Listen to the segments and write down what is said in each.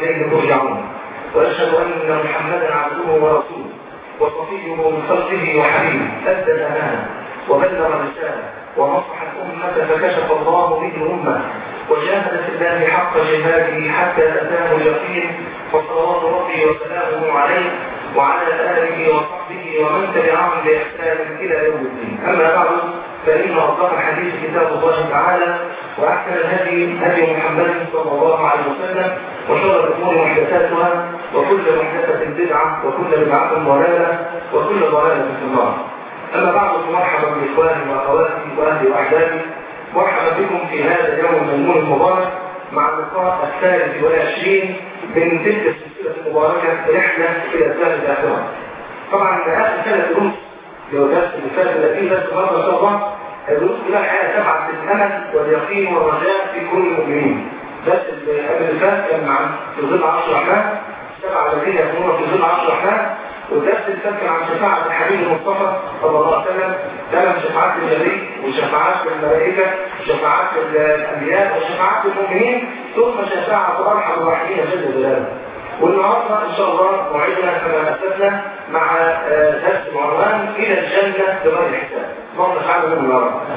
واليه ترجعون واشهد ان محمدا عبده ورسوله وصفيه من خلقه وحبيبه ادى الامانه وبلغ الرساله ونصح الامه فكشف الله به الامه وجاهد في الله حق جهاده حتى اتاه اليقين فصلوات ربي وسلامه عليه وعلى اله وصحبه ومن تبعهم باحسان الى يوم الدين اما بعد فإن أصدق الحديث كتاب الله تعالى وأحسن الهدي هدي محمد صلى الله عليه وسلم وشر الأمور محدثاتها وكل محدثة بدعة وكل بدعة ضلالة وكل ضلالة في النار أما بعد فمرحبا بإخواني وأخواتي وأهلي وأحبابي مرحبا بكم في هذا اليوم الميمون المبارك مع اللقاء الثالث والعشرين من تلك السلسلة المباركة رحلة إلى الدار الآخرة طبعا آخر ثلاث دروس لو درس اللي فات الذي درس النهارده ان شاء الله الدروس كلها الحقيقه تبعت الامل واليقين والرجاء في كل المؤمنين بس اللي قبل اللي فات كان عن في ظل عشر رحمن سبع الذين يكونون في ظل عشر رحمن والدرس اللي فات كان عن شفاعة الحبيب المصطفى صلى الله عليه وسلم ثمان شفاعات النبي وشفاعات الملائكة وشفاعات الأنبياء وشفاعات المؤمنين ثم شفاعة أرحم الراحمين جل جلاله والنهارده ان شاء الله موعدنا كما اسسنا مع درس العنوان الى الجنه بغير حساب. اللهم اجعلنا منهم يا رب.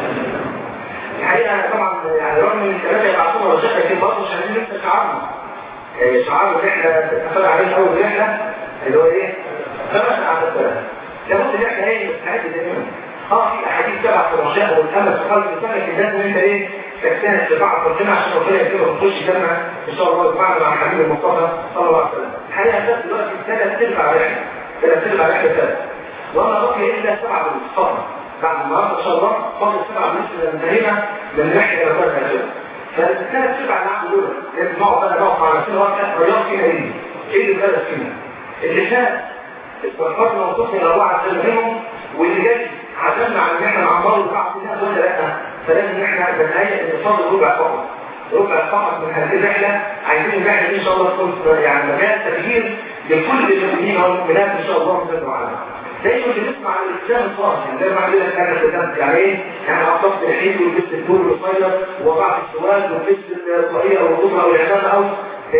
الحقيقه انا طبعا يعني رغم ان الثلاثه يبعثونا رجاء لكن برضه مش عايزين ننسى شعارنا. شعار الرحله اتفقنا عليه اول رحله اللي هو ايه؟ ثبت على الثلاثه. لابد ان احنا ايه نستعد دائما. اه في احاديث تبع في الرجاء والامل في قلب الانسان لكن لازم انت ايه؟ تجتهد في بعض ربنا عشان ربنا يكرمك وتخش جنة ان شاء الله يجمعنا مع الحبيب المصطفى صلى الله عليه وسلم. الحقيقه ده دلوقتي ثلاث ارباع رحله ثلاث ارباع رحله ثلاث. وما بقي الا سبعه بالصبر. بعد النهارده ان شاء الله فاضل سبعه بالنسبه انتهينا من رحله الى الدرجه الاخيره. فالثلاث ارباع اللي عندنا دول لازم نقعد بقى نقف مع نفسنا وقت رياض فينا ايه؟ ايه اللي بلد فينا؟ اللي فات استغفرنا وصفنا الى الله عز وجل منهم واللي جاي عزمنا على ان احنا نعمره بعض الناس ولا لا فلازم احنا نتهيأ ان فاضل ربع فقط ربع فقط من هذه الرحله عايزين الرحله دي ان شاء الله تكون يعني مجال تغيير لكل المؤمنين والمؤمنات ان شاء الله جل وعلا دايما بنسمع عن الاسلام الصالح يعني دايما عندنا كان التزمت يعني ايه؟ يعني اطلقت الحين ولبست الدور القصير ووضعت السواد ولبست الطاقيه او القطره او العمامه او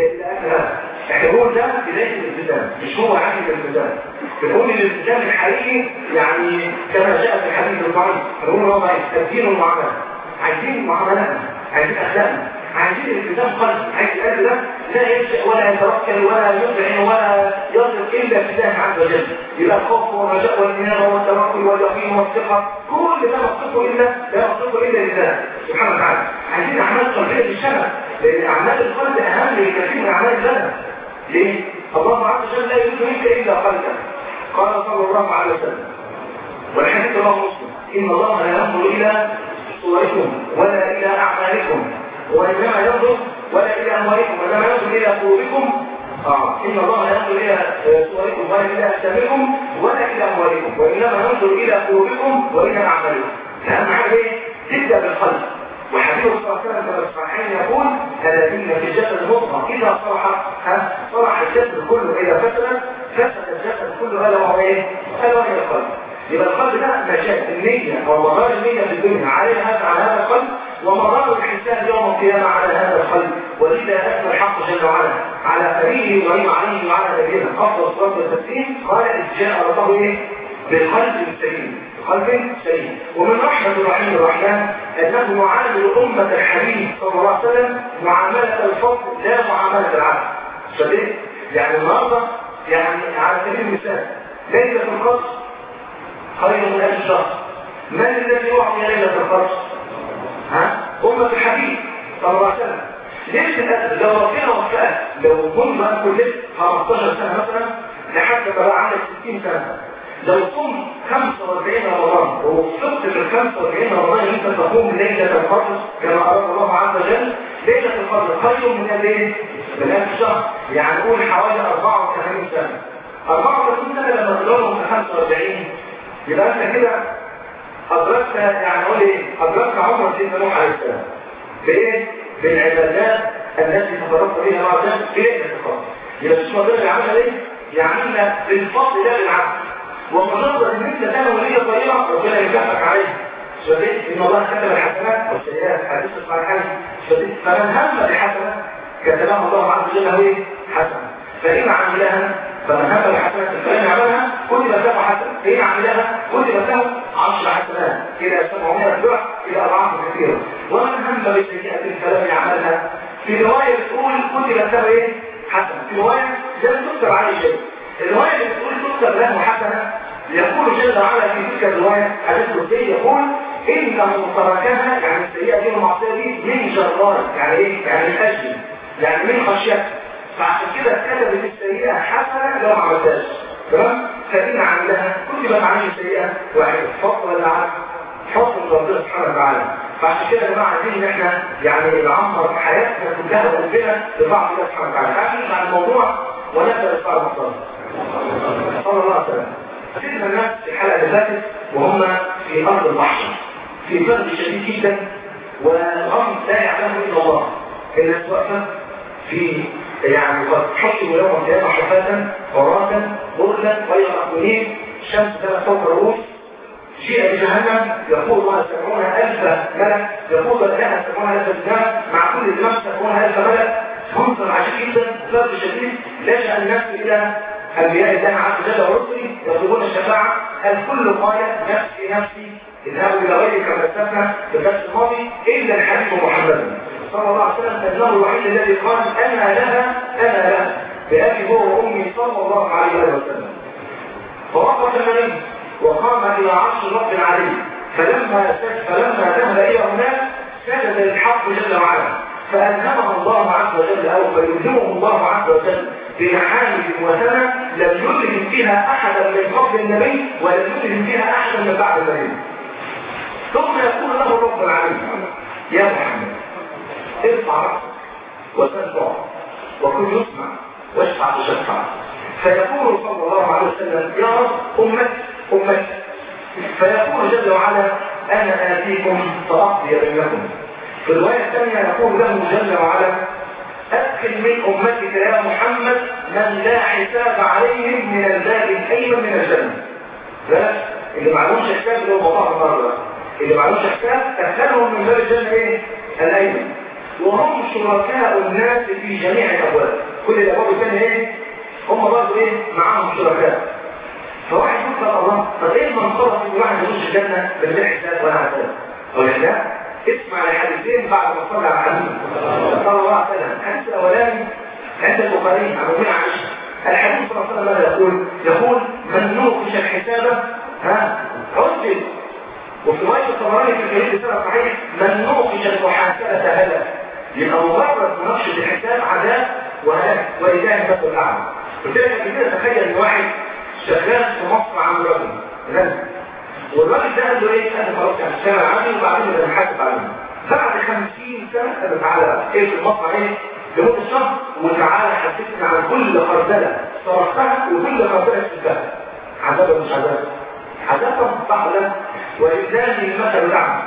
احنا بنقول ده بدايه الالتزام مش هو عادي الالتزام بنقول الالتزام الحقيقي يعني كما جاء في الحديث الضعيف بنقول هو التدين والمعامله عايزين معاملاتنا عايزين اخلاقنا عايزين الالتزام قلبي عايز القلب ده لا ينشا ولا يتوكل ولا يذعن ولا يصل الا في الله عز وجل يبقى الخوف والرجاء والانابه والتوكل واليقين والثقه كل ده مطلوب الا لا مطلوب الا لله سبحانه وتعالى عايزين اعمال قلبيه بالشغف لان اعمال القلب اهم بكثير من اعمال البدن ليه؟ الله عز وجل لا يريد منك الا قلبك قال صلى الله عليه وسلم والحديث رواه مسلم ان الله لا ينظر الى صوركم ولا الى اعمالكم وانما ينظر ولا الى اموالكم وانما ينظر الى قلوبكم اه ان الله لا ينظر الى صوركم ولا الى اجسامكم ولا الى اموالكم وانما ينظر الى قلوبكم والى اعمالكم اهم حاجه ايه؟ تبدا بالقلب وحديث صلى الله عليه وسلم كما الصحيحين يقول الا ان في الجسد مضغه اذا صلح صلح الجسد كله اذا فسد فسد الجسد كله الا وهو ايه؟ الا وهي القلب يبقى القلب ده مجال النية أو مدار النية في الدنيا على هذا على هذا القلب ومدار الحساب يوم القيامة على هذا القلب ولذا أثنى الحق جل وعلا على فريقه إبراهيم عليه وعلى نبينا أفضل الصلاة والتسليم قال إذ جاء ربه إيه؟ بالقلب السليم قلب سليم ومن رحمة الرحيم الرحمن أنه يعامل أمة الحبيب صلى الله عليه وسلم معاملة الفضل لا معاملة العبد فليه؟ يعني النهارده يعني على سبيل المثال ليلة القدر خير من ألف شهر من الذي يعطي ليلة القدر؟ ها؟ أمة الحبيب صلى الله عليه وسلم ليش الأسد لو ربنا وفقك لو منذ أن كلت 15 سنة مثلا لحد ما بقى عندك 60 سنة لو صمت 45 رمضان ووفقت في ال 45 رمضان انت تقوم ليلة القدر كما أراد الله عز وجل ليلة القدر خير من الايه؟ من ألف شهر يعني نقول حوالي 84 سنة 84 سنة لما تضربهم في 45 يبقى انت كده أدركت يعني أقول إيه؟ أدركت عمر سيدنا نوح عليه السلام بإيه؟ بالعبادات التي تفرقت بها الله عز وجل في ليلة القدر يبقى مش مقدر العمل إيه؟ يعملنا بالفضل ده للعبد ومجرد ان انت تعمل وليه طريقه ربنا يكافئك عليها شديد ان الله كتب الحسنات والسيئات حديث الصالحين شديد فمن هم بحسنه كتبها الله عز وجل هو ايه؟ حسنة فإن عملها فمن هم بحسنة فإن عملها كتب له حسنة فإن عملها كتب له عشر حسنات إلى 700 ضعف إلى أضعاف كثيرة ومن هم بسيئة فلم يعملها في رواية تقول كتب له إيه؟ حسنة في رواية لم تكتب عليه شيء الرواية اللي بتقول تكتب له حسنة يقول جل وعلا في تلك الرواية حديث قدسي يقول إنه تركها يعني السيئة دي والمعصية دي من جرار يعني إيه؟ يعني من أجل يعني من خشيته فعشان كده كتبت السيئة حسنة لو ما عملتهاش تمام؟ فإن عملها كتبت عليه سيئة واحدة فضل ولا عدل فضل ربنا سبحانه وتعالى فعشان كده يا جماعه عايزين ان احنا يعني نعمر حياتنا كلها وقلبنا لبعض الله سبحانه وتعالى تعالوا نسمع الموضوع ونبدا لقاء المصطلح صلى الله عليه وسلم سيدنا الناس في الحلقه اللي فاتت وهم في ارض البحر في برد شديد جدا وغم لا يعلمه الا الله الناس واقفه في يعني قد حشروا يوم القيامه حفاة عراة غرلا غير مقبولين الشمس ثلاث فوق الرؤوس جيء بجهنم يقول لها سبعون ألف ملك يقول لها سبعون ألف دماء مع كل دماء سبعون ألف ملك منظر عجيب جدا فرد شديد لجأ الناس إلى أنبياء الله عز وجل ورسله يطلبون الشفاعة الكل قال نفسي نفسي اذهبوا إلى غيري كما استثنى في الدرس الماضي إلا الحبيب محمد صلى الله عليه وسلم فإنه الوحيد الذي قال أنا لها أنا لها بأبي هو وأمي صلى الله عليه وسلم فوقف النبي وقام إلى عرش رب العلي فلما فلما ذهب إلى هناك سجد للحق جل وعلا فألهمه الله عز وجل أو فيلهمه الله عز وجل بمحامد وسنة لم يلهم فيها أحدا من قبل النبي ولم يلهم فيها أحدا من بعد النبي ثم يقول له رب العلي يا محمد ارفع رأسك وتنفع وكن يسمع واشفع تشفع فيقول صلى الله عليه وسلم يا رب أمتي أمتي فيقول جل وعلا أنا آتيكم فأقضي بينكم في الرواية الثانية يقول له جل وعلا أدخل من أمتك يا محمد من لا حساب عليهم من الباب الأيمن من الجنة لا اللي معلومش حساب اللي هو موضوع النهارده اللي معلومش حساب أدخلهم من باب الجنة إيه؟ الأيمن وهم شركاء الناس في جميع الأبواب كل الأبواب الثانية إيه؟ هم برضه إيه؟ معاهم شركاء فواحد يقول الله طب ايه المنطقه ان واحد يخش الجنه من غير حساب ولا عذاب او لا اسمع الحديثين بعد ما صلى على الحبيب صلى الله عليه وسلم الحديث الاولاني عند البخاري عن ابن عائشه الحديث صلى الله عليه وسلم ماذا يقول يقول من نوقش الحساب ها عذب وفي روايه الطبراني في الكريم بسبب صحيح من نوقش المحاسبه هلك يبقى مجرد مناقشه الحساب عذاب وهلاك ولله المثل الاعلى قلت لك قبل كده تخيل ان واحد شغال في مصر عند راجل غني والراجل ده قال له ايه قال له خلاص يعني اشتغل عندي وبعدين انا هحاسب عليه بعد 50 سنه قال تعالى ايه في المصنع ايه لمده شهر وتعالى حسسني عن كل خردله صرفتها وكل خردله سبتها عذاب مش عذاب عذاب صح ولا ولله المثل الاعلى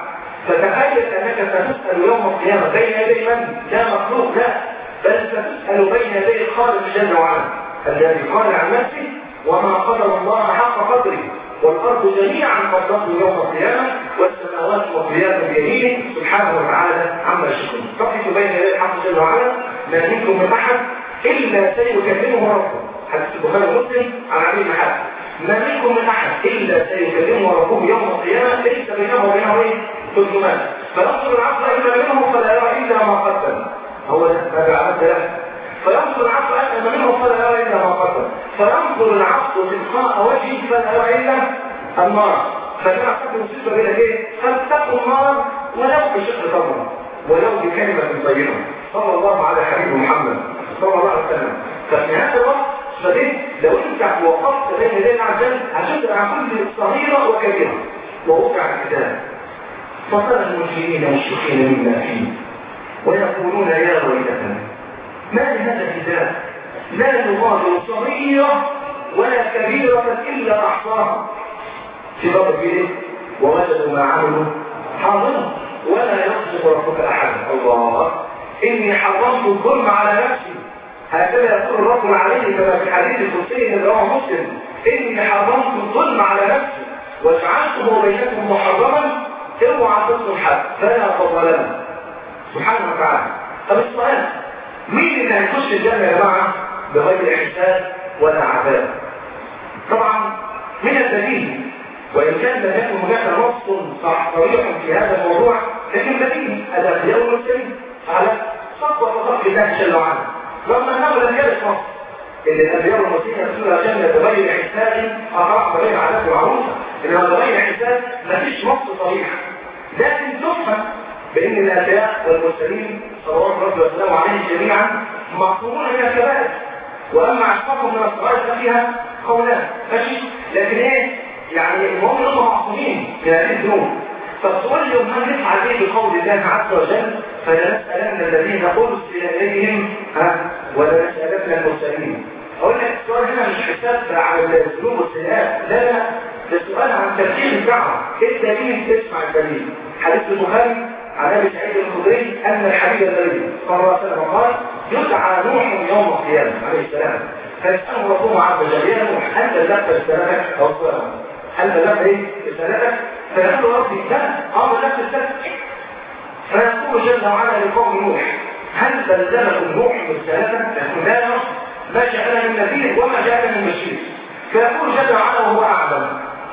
فتخيل انك ستسال يوم القيامه بين يدي من لا مخلوق لا بل ستسال بين يدي الخالق جل وعلا الذي قال عن نفسه وما قدر الله حق قدره والأرض جميعا قدرته يوم القيامة والسماوات مطويات بيمينه سبحانه وتعالى عما يشركون تقف بين يدي الحق جل وعلا ما منكم من أحد إلا سيكلمه ربه حديث البخاري ومسلم عن علي بن حاتم ما منكم من أحد إلا سيكلمه ربه يوم القيامة ليس بينه وبينه إيه؟ ترجمان فينظر العبد إلا منه فلا يرى إلا ما قدم هو ده ما بعمل له فينظر العبد أسلم منه فلا يرى إلا ما قدم فينظر العبد تلقاء وجهه فلا يرى إلا النار فكان أحد المصيبة بين إيه؟ فاتقوا النار ولو بشق تمر ولو بكلمة طيبة صلى الله على حبيب محمد صلى الله عليه وسلم ففي هذا الوقت فدين لو انت وقفت بين يدي العجل هتدرع عن كل صغيرة وكبيرة ووقع الكتاب فصار المسلمين مشركين مما فيه ويقولون يا ويلتنا ما لهذا الكتاب لا يغادر صغيرة ولا كبيرة إلا أحصاها في باب كده ووجدوا ما عملوا حاضرا ولا يقصد ربك أحد الله إني حرمت الظلم على نفسي هكذا يقول الرب العلي كما في الحديث القدسي اللي رواه مسلم إني حرمت الظلم على نفسي وجعلته بينكم محرما اوعى تصل حد فلا تظلموا سبحانه وتعالى طب السؤال مين اللي هيخش الجنة يا جماعة بغير حساب ولا عذاب طبعا من الدليل وإن كان لم يكن هناك نص صريح في هذا الموضوع لكن بديل الأنبياء والمرسلين على صفوة خلق الله جل وعلا رغم أنه لم يرد نص إن الأنبياء والمرسلين يدخلون الجنة بغير حساب أطاع بغير عذاب وعروسة إنما بغير حساب مفيش نص صريح لكن تفهم بأن الأنبياء والمرسلين صلوات ربي وسلامه عليهم جميعا معصومون من الكبائر وأما عصمهم من الصغائر ففيها قولان ماشي لكن إيه يعني المهم انهم معصومين من هذه الذنوب فالسؤال اليوم هل نفعل ايه بقول الله عز وجل فلنسألن الذين أرسل إليهم ها ولا نسألن المرسلين أقول لك السؤال هنا مش حساب على الذنوب والسيئات لا لا ده سؤال عن تفسير الدعوة ايه الدليل تسمع الدليل حديث البخاري عن ابي سعيد الخدري ان الحبيب النبي صلى الله عليه وسلم قال يدعى نوح يوم القيامه عليه السلام فيساله ربه عز وجل يا نوح انت بلغت رسالتك او السلام هل بلغت ايه رسالتك فيقول ربي لا اه بلغت رسالتك فيقول جل وعلا لقوم نوح هل بلغكم نوح رسالتك يقول لا يا رب ما جاءنا من نذير وما جاءنا من بشير فيقول جل وعلا وهو اعلم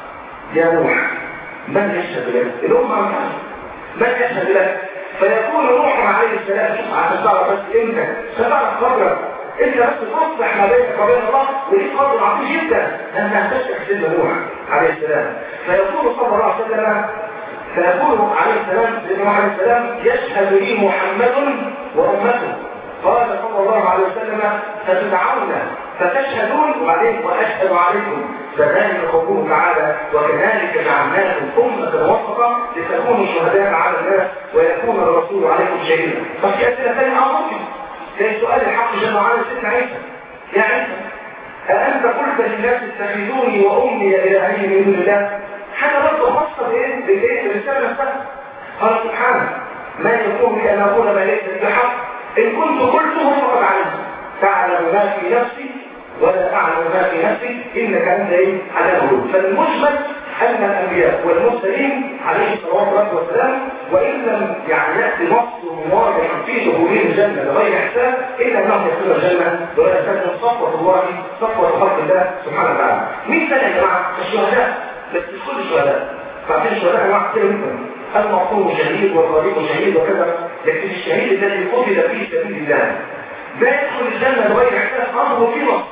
يا نوح من يشهد لك الامه عن من يشهد لك فيقول نوح عليه السلام شوف عشان تعرف بس انت ستعرف قدرك انت بس تصلح ما بينك وبين الله وليك قدر عظيم جدا انت هتشرح سيدنا نوح عليه السلام فيقول صلى الله عليه وسلم فيقول عليه السلام سيدنا نوح عليه السلام يشهد لي محمد وامته قال صلى الله عليه وسلم فتدعون فتشهدون وبعدين واشهد عليكم فذلك قوله تعالى وكذلك جعلناكم أمة وسطا لتكونوا شهداء على الناس ويكون الرسول عليكم شهيدا ففي أسئلة ثانية أو ممكن زي سؤال الحق جل وعلا سيدنا عيسى يا عيسى أأنت قلت للناس اتخذوني وأمي إلهين من دون الله حاجة برضه خاصة بإيه؟ بالإيه؟ بالرسالة نفسها قال سبحانه ما يكون لي أن أقول ما ليس بحق إن كنت قلته فقد علمت تعلم ما في نفسي ولا أعلم ما في نفسي إنك أنت إيه على الهدوء فالمجمل أن الأنبياء والمرسلين عليه الصلاة والسلام وإن لم يعني يأتي نص واضح في دخولهم الجنة بغير حساب إلا أنهم يدخلون الجنة بغير حساب صفوة الله صفوة خلق الله سبحانه وتعالى مين ثاني يا جماعة؟ الشهداء بس مش كل الشهداء فعشان الشهداء أنواع كتير جدا المعصوم شهيد والغريب شهيد وكذا لكن الشهيد الذي قتل في سبيل الله لا يدخل الجنة بغير حساب أمره في نص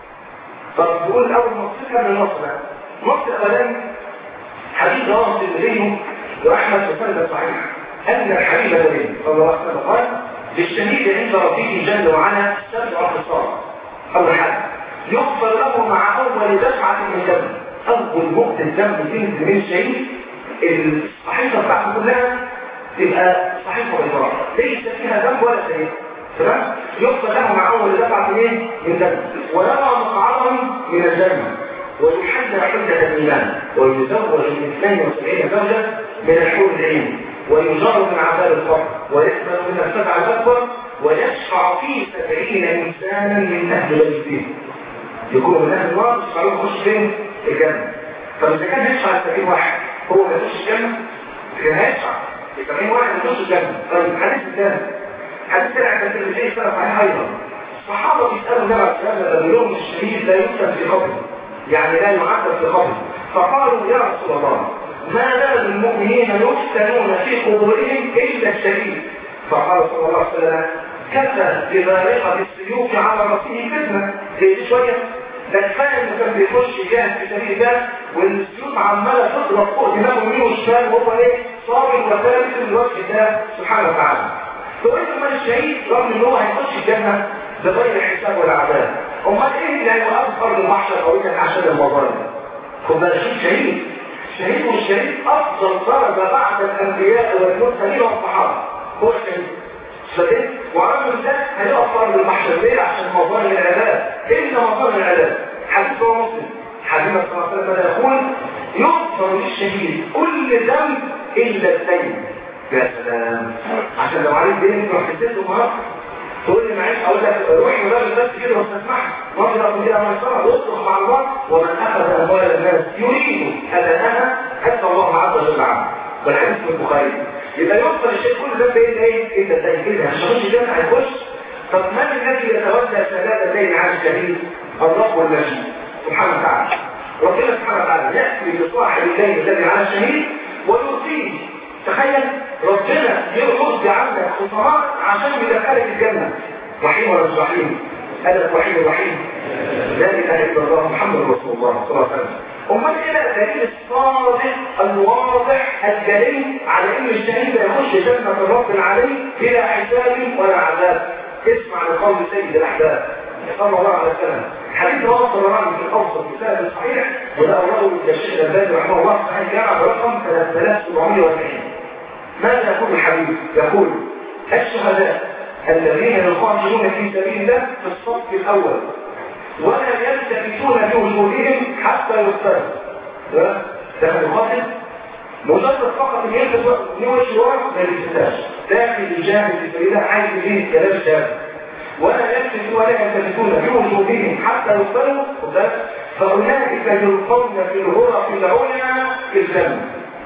طب نقول الأول نص كان النص ده النص الأولاني حديث رواه الترمذي وأحمد وسند صحيح أن الحبيب النبي صلى الله عليه وسلم قال للشهيد عند ربه جل وعلا سبع خصال أول حاجة يغفر له مع أول دفعة من دم أول نقطة دم تنزل من الشهيد الصحيفة بتاعته كلها تبقى صحيفة بيضاء ليس فيها دم ولا شيء تمام يغفر له مع أول دفعة من من دم ويرى مقعدا من الجنة ويحل حجة الإيمان ويزوج من 72 زوجة من الحور العين ويجار من عذاب القبر ويقبل من السبع الأكبر ويشفع في سبعين إنسانا من أهل بيته يكون من أهل النار يشفعون يخش فين؟ في الجنة فإذا كان يشفع لسبعين واحد هو ما يخش الجنة كان هيشفع لسبعين واحد يخش الجنة طيب الحديث الثاني حديث سرعة الترمذي سنة صحيح أيضا الصحابة بيسألوا النبي عليه الصلاة والسلام بيقول لهم الشهيد لا يكتب في قبره يعني لا يعذب في قبره فقالوا يا رسول الله ما بال المؤمنين يفتنون في قبورهم الا الشهيد فقال صلى الله عليه وسلم كفى ببارقة السيوف على راسه فتنة زي شوية ده كفاية انه كان بيخش يجاهد في سبيل الله والسيوف عمالة تضرب فوق دماغه يمين وشمال وهو ايه صابر وثابت من وجه الله سبحانه وتعالى فقلت من الشهيد رغم ان هو هيخش الجنة بغير حساب ولا عذاب امال ايه اللي هيوقف ارض المحشر قوية عشان المظالم خد بالك شوف شهيد الشهيد والشهيد افضل درجة بعد الانبياء والمرسلين والصحابة هو الشهيد فكده وعمل ده هيقف ارض المحشر ليه عشان مظالم العذاب ايه مظالم العذاب حديث هو مسلم حديث صلى الله عليه وسلم يقول يغفر للشهيد كل ذنب الا الدين يا سلام عشان لو عليك دين تروح تسده مرة تقول لي معلش اقول لك روح مدرس بس كده واستسمعها مرة اقول كده ما يصرف واصرف مع الله ومن اخذ اموال الناس يريد اداءها حتى الله عز وجل عنه والحديث في البخاري يبقى يغفر الشيء كل ذنب ايه ايه ايه ده ايه كده مش هيخش الجنه هيخش طب من الذي يتولى شهادتين عن الشهيد الرب والمجيد سبحانه وتعالى ربنا سبحانه وتعالى يأتي بصاحب الليل الذي على الشهيد ويؤتيه تخيل ربنا يرد عنك خسارات عشان يدخلك الجنة رحيم ولا مش رحيم أنا رحيم الرحيم لا إله إلا الله محمد رسول الله صلى الله عليه وسلم أمال إيه دليل الصادق الواضح الجلي على إن الشهيد يخش جنة الرب العلي بلا حساب ولا عذاب اسمع لقول سيد الأحباب صلى الله عليه وسلم حديث رواه الطبراني في الاوسط كتاب صحيح وده اورده الشيخ الالباني رحمه الله صحيح جامع برقم 3740 ماذا يقول الحديث؟ يقول الشهداء الذين يقاتلون في سبيل الله في الصف الاول ولا يلتفتون بوجودهم حتى يقتلوا ده ده يقاتل مجرد فقط ان يلتفت نوش ورا ما يلتفتاش داخل الجامع في سبيل الله عايز يجيب كلام الشهاده ولا يلتفت ولا يلتفتون بوجودهم حتى يقتلوا فأولئك يلقون في الغرف العليا في الجنة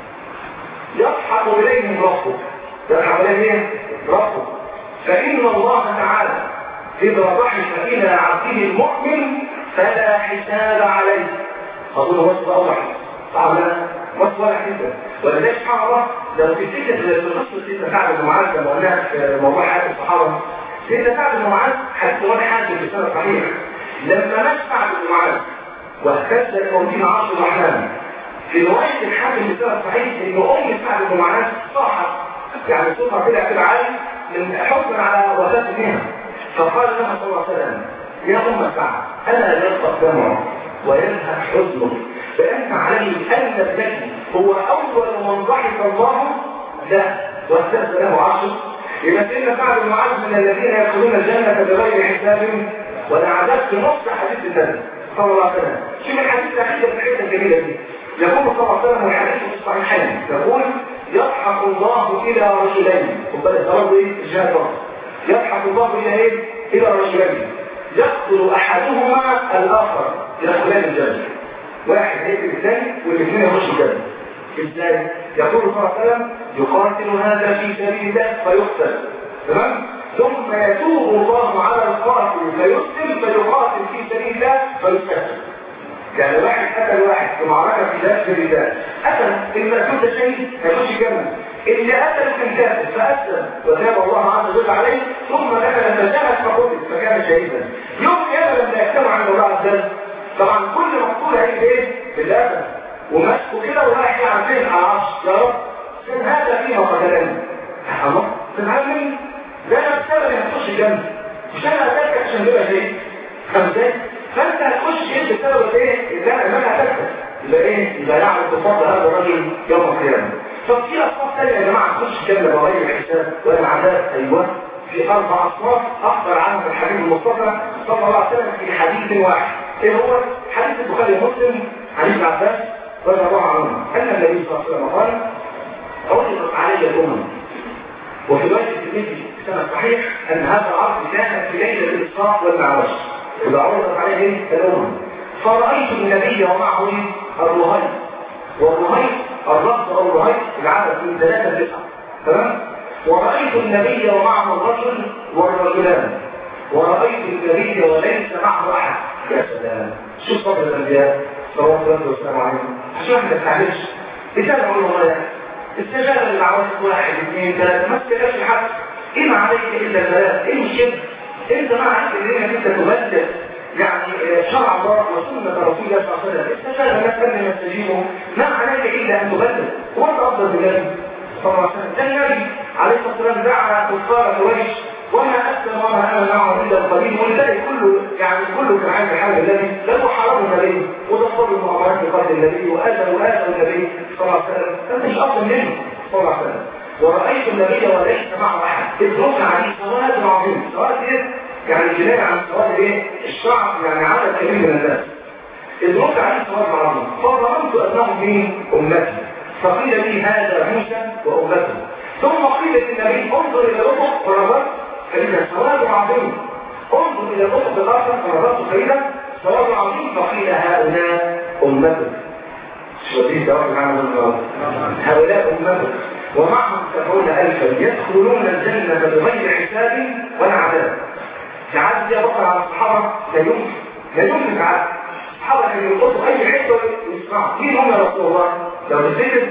يضحك إليهم ربه يضحك إليهم ربه فإن الله تعالى إذا ضحك إلى عبده المؤمن فلا حساب عليه أقول وصف أوضح صعب لا وصف ولا جدا ولذلك سبحان الله لو تفتكر في قصة سيدنا سعد بن معاذ لما قلناها في موضوع حياة الصحابة سيدنا سعد بن معاذ حتى وانا حاجة في السنة الصحيحة لما مات سعد بن معاذ واهتز الموتين عرش الرحمن في رواية الحاكم في السنة الصحيح ان ام سعد بن معاذ صاحت يعني صوتها طلع كده عالي من حكم على وفاة ابنها فقال لها صلى الله عليه وسلم يا ام سعد انا يلقى دمعك ويذهب حزنك فانت علي ان ابنك هو اول من ضحك الله له واهتز له عرشه يبقى سيدنا سعد بن معاذ من الذين يدخلون الجنة بغير حساب ولا عذاب في نص حديث النبي صلى الله عليه وسلم شوف الحديث الأخير في الحته الجميلة دي يقول صلى الله عليه وسلم والحديث في الصحيحين يقول يضحك الله إلى رجلين خد بالك ده برضه ايه الجهاد برضه يضحك الله إلى ايه؟ إلى رجلين يقتل أحدهما الآخر يدخلان الجنة واحد هيقتل الثاني والاثنين يخشوا الجنة ازاي؟ يقول صلى الله عليه وسلم يقاتل هذا في سبيل الله فيقتل تمام؟ ثم يتوب الله على القاتل فيسلم فيقاتل في سبيل الله فيستسلم يعني واحد قتل واحد في معركة في ذات سبيل الله قتل المقتول ده شيء هيخش جنة اللي قتله كان كافر فأسلم وتاب الله عز وجل عليه ثم دخل فجاهد فقتل فكان شهيدا يوم ياما لما يجتمع عند الله عز وجل طبعا كل مقتول هيجي ايه؟ بالقتل ومسكه كده ورايح يعمل فين على العرش يا رب كان هذا فيما قتلني الله تتعلم ده انا بسبب هتخش الجنة مش انا هتاكد عشان تبقى شيء فهمت فانت هتخش ايه بسبب ايه اللي انا انا هتاكد يبقى ايه يبقى يعرف بفضل هذا الرجل يوم القيامه طب في اصناف ثانيه يا جماعه تخش الجنه بغير حساب ولا عذاب ايوه في اربع اصناف اخبر عنها الحبيب المصطفى صلى الله عليه وسلم في حديث واحد ايه هو حديث البخاري ومسلم حديث ابن عباس رضي الله عنه ان النبي صلى الله عليه وسلم قال عرضت علي الامم وفي روايه الترمذي سنة صحيح أن هذا العرض كان في ليلة الإسراء والمعراج إذا عرضت عليه الأمم فرأيت النبي ومعه الرهيب والرهيب الرفض أو الرهيب العدد من ثلاثة لتسعة تمام ورأيت النبي ومعه الرجل والرجلان ورأيت النبي وليس معه أحد يا سلام شو صبر الأنبياء صلى الله عليه وسلم عشان ما تستعجلش لسان علماء استجاب للعوات واحد اثنين ثلاثة ما استجابش حد إيه ما عليك إلا البلاء إيه الشرك أنت ما عليك إلا أنك أنت تبدل يعني شرع الله وسنة رسول الله صلى الله عليه وسلم استجاب الناس لم يستجيبوا ما عليك إلا أن تبدل هو أنت أفضل من النبي صلى الله عليه وسلم ده النبي عليه الصلاة والسلام دعا كفار قريش وما أسلم وما أنا معه إلا القليل والباقي كله يعني كله كان عايز الحال النبي لأنه حرم النبي ودفر المؤامرات بقتل النبي وآذى وآذى النبي صلى الله عليه وسلم فأنت مش أفضل منه صلى الله عليه وسلم ورأيت النبي وليس معه أحد الدروس عليه سواد عظيم سواد إيه؟ يعني جناية عن سواد إيه؟ الشعب يعني عدد كبير من الناس الدروس عليه سواد عظيم فظننت أنهم مين؟ أمتي فقيل لي هذا موسى وأمته ثم قيل للنبي انظر إلى الأفق فنظرت فإذا سواد عظيم انظر إلى الأفق الآخر فنظرت فإذا سواد عظيم فقيل هؤلاء أمتك شو دي سواد عظيم هؤلاء أمتك ومعهم سبعون ألفا يدخلون الجنة بغير حساب ولا عذاب تعدي فيها بطل على الصحابة لا يمكن لا يمكن تعدي الصحابة كانوا يلقطوا أي حتة ويسمعوا مين هم يا رسول الله؟ لو تفتكر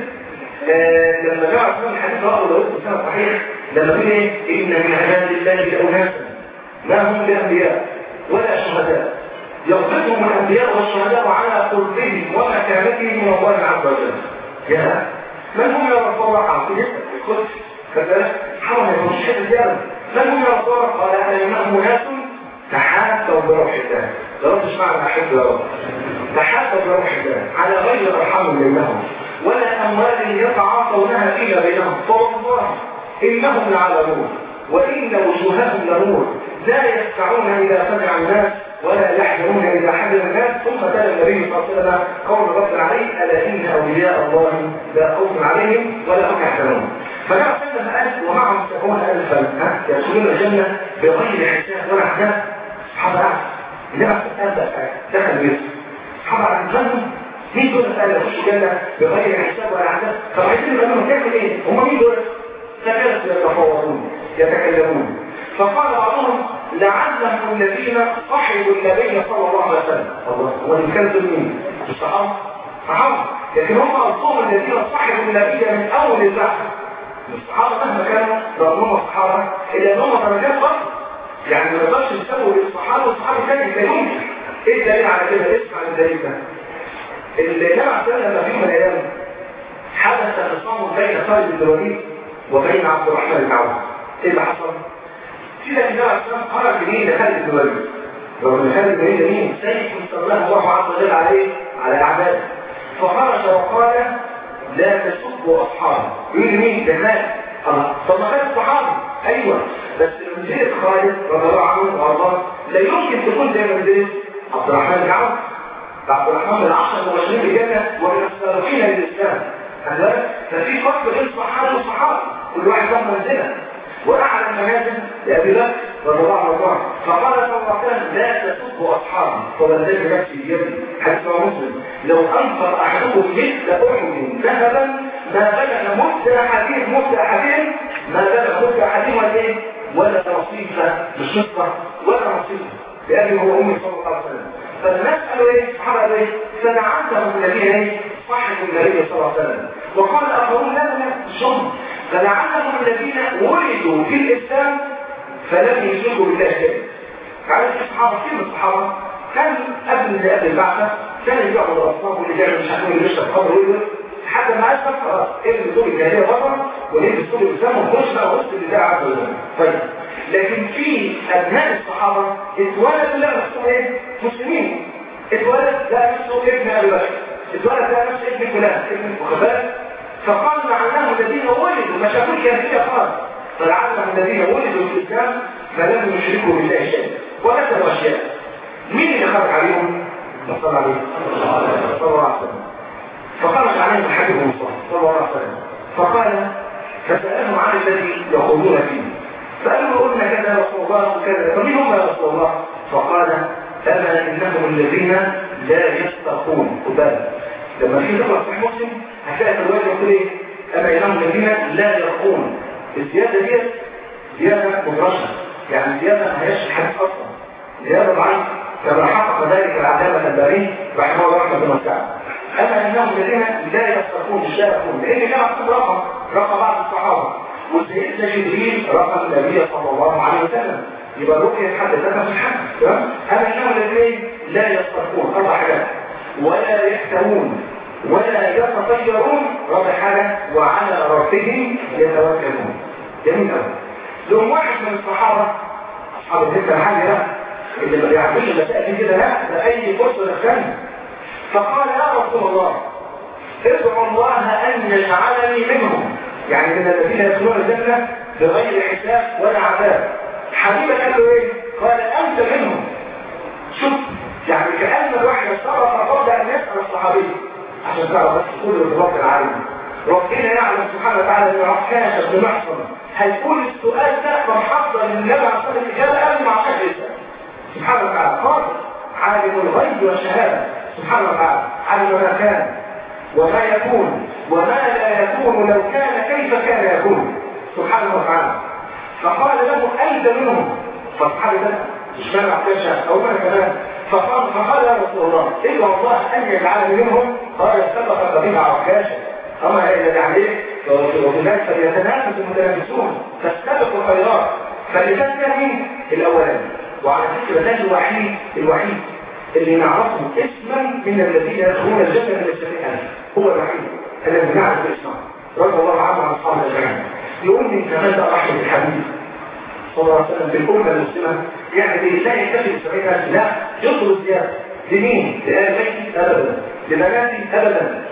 آه لما جاء عثمان الحديث رأوا لو يكتب سنة صحيح لما قال ايه؟ إن من عباد الله أناسا ما هم بأنبياء ولا شهداء يغضبهم الأنبياء والشهداء على قلبهم ومكانتهم من الله عز وجل يا من هم يا رسول الله عارفين القدس كذلك حرم يخش الزيارة من هم يا رسول الله قال أنا ناس تحاسوا بروح الله لرد معنى أحب يا رب تحاسوا بروح الله على غير أرحام بينهم ولا أموال يتعاطونها فيما بينهم فوالله إنهم لعلمون وإن وجوههم لنور لا يسمعون إذا سمع الناس ولا يحزنون إذا حزن الناس ثم تلا النبي صلى الله عليه وسلم قول رب عليه ألا إن أولياء الله لا خوف عليهم ولا هم يحزنون فجاء سلم ألف ومعهم سبعون ألفا يدخلون الجنة بغير حساب ولا حساب صحابة إنما أبدا دخل بيت صحابة عن الجنة مين دول قال يخشوا الجنة بغير حساب ولا حساب طب عايزين يبقى لهم تعمل إيه؟ هم مين دول؟ ثلاثة يتفاوضون يتكلمون فقال بعضهم لعلهم الذين صحبوا النبي صلى الله عليه وسلم الله هو اللي كان مين؟ الصحابة صحابة لكن هم أصلهم الذين صحبوا النبي من أول البحث الصحابة مهما كانوا رغم هم الصحابة إلا أنهم درجات فقط يعني ما نقدرش نسوي الصحابة والصحابة ثاني لا يمكن إيه الدليل على كده؟ اسمع الدليل ده اللي جمع سنة لما في يوم من الأيام حدث خصام بين خالد بن الوليد وبين عبد الرحمن بن عوف ايه اللي حصل؟ في لك جمع سنة خرج مين لخالد بن الوليد رغم خالد بن الوليد مين؟ سيف استغلاه الله عز وجل عليه على أعداده فخرج وقال لا تسبوا أصحابي يقول مين؟ ده خالد الله طب ما خالد صحابي ايوه بس مديرة خالد رضي الله عنه وارضاه لا يمكن تكون زي مديرة عبد الرحمن بن عوف عبد الرحمن بن عشر المبشرين بالجنة ومن السابقين للإسلام هذا ففي فرق بين الصحابة والصحابة كل واحد له منزلة وأعلى المنازل لأبي بكر رضي الله عنه فقال صلى الله عليه وسلم لا تسبوا أصحابي فوالذي نفسي بيدي حديث مسلم لو أنفر أحدكم مثل أحد ذهبا ما بلغ مد أحدهم مد أحدهم ما بلغ مد أحدهم ولا إيه؟ ولا نصيفة مش نصفة ولا نصيفة لأبي هو أمي صلى الله عليه وسلم فالناس قالوا ايه الصحابه قالوا ايه فلعنتهم الذين ايه صحبوا النبي صلى الله عليه وسلم وقال الاخرون لا لا مش هم فلعنتهم الذين ولدوا في الاسلام فلم يشركوا بالله شيئا عارف الصحابه كيف الصحابه كان قبل اللي قبل البعثه كان يبيعوا الاصنام واللي بيعمل مش عارف اللي بيشرب خمر ويقول حتى ما اسلم خلاص ابن دول الجاهليه بره وليه دستور الاسلام وخش بقى وسط الله عز وجل طيب لكن في ابناء الصحابه اتولدوا لا نفسهم ايه مسلمين اتولد لا نفسه ابن ابي بكر اتولد لا نفسه ابن فلان ابن وخبال فقال لعنهم الذين ولدوا ما شافوش جاهليه خالص فلعنهم الذين ولدوا في الاسلام فلم يشركوا بالله شيئا وكتبوا اشياء مين اللي خرج عليهم؟ صلى عليه صلى الله عليه وسلم فخرج عليهم الحبيب المصطفى صلى الله عليه وسلم فقال فسألهم عن الذي يقولون فيه فقالوا قلنا كذا يا رسول الله وكذا فمين هم يا رسول الله فقال أما إنهم الذين لا يسترقون خد لما في ذكر صحيح مسلم هتلاقي في الرواية يقول ايه أما إنهم الذين لا يرقون الزيادة دي زيادة مدرجة يعني زيادة ما هياش الحديث أصلا زيادة ضعيفة كما حقق ذلك العلامة الباري رحمه الله رحمه الله تعالى أما إنهم الذين لا يسترقون مش لا يرقون لأن كان مكتوب رقم رقم بعض الصحابة وسيدنا جبريل رقم النبي صلى الله عليه وسلم يبقى الرقية حد ذاتها في الحد تمام هذا الشهر الاثنين لا يصطرفون اربع حاجات ولا يحتمون ولا يتطيرون رابع حاجة وعلى ربهم يتوكلون جميل قوي لهم واحد من الصحابة أصحاب الذكر الحاجة اللي ما بيعرفوش المسائل دي كده لا ده أي فرصة للخير فقال يا رسول الله ادعو الله أن يجعلني منهم يعني من الذين يدخلون الجنة بغير حساب ولا عذاب حبيبك قال له ايه قال انت منهم شوف يعني كأن الواحد اتصرف قبل ان يسأل الصحابي عشان تعرف بس كل الرب العالم ربنا يعلم سبحانه وتعالى ان عكاش بن محصن هيكون السؤال ده محضر للنبي عليه الصلاه والسلام قبل ما عكاش يسأل سبحانه وتعالى قادر عالم الغيب والشهاده سبحانه وتعالى علم ما كان وما يكون وما لا يكون لو كان كيف كان يكون سبحانه وتعالى فقال له أنت منهم فالصحابي ده مش مانع عكاشة او انا كمان فقال فقال يا رسول الله إلا الله أن يجعل منهم قال سبق قبيل عكاشة أما يعني ايه وفي ذلك فليتنافس المتنافسون فاستبقوا الخيرات فاللي كان مين الاولاني وعلى فكرة ده الوحيد الوحيد اللي نعرفه اسما من الذين يدخلون الجنة من السماء هو الوحيد الذي نعرف اسمه رضي الله عنه عن اصحابه اجمعين يقول من كمال رحمة الحبيب صلى الله عليه وسلم بالأمة المسلمة يعني لا يكتفي بسبعين ألف لا يطلب زيادة لمين؟ لآبائي أبدا لبناتي أبدا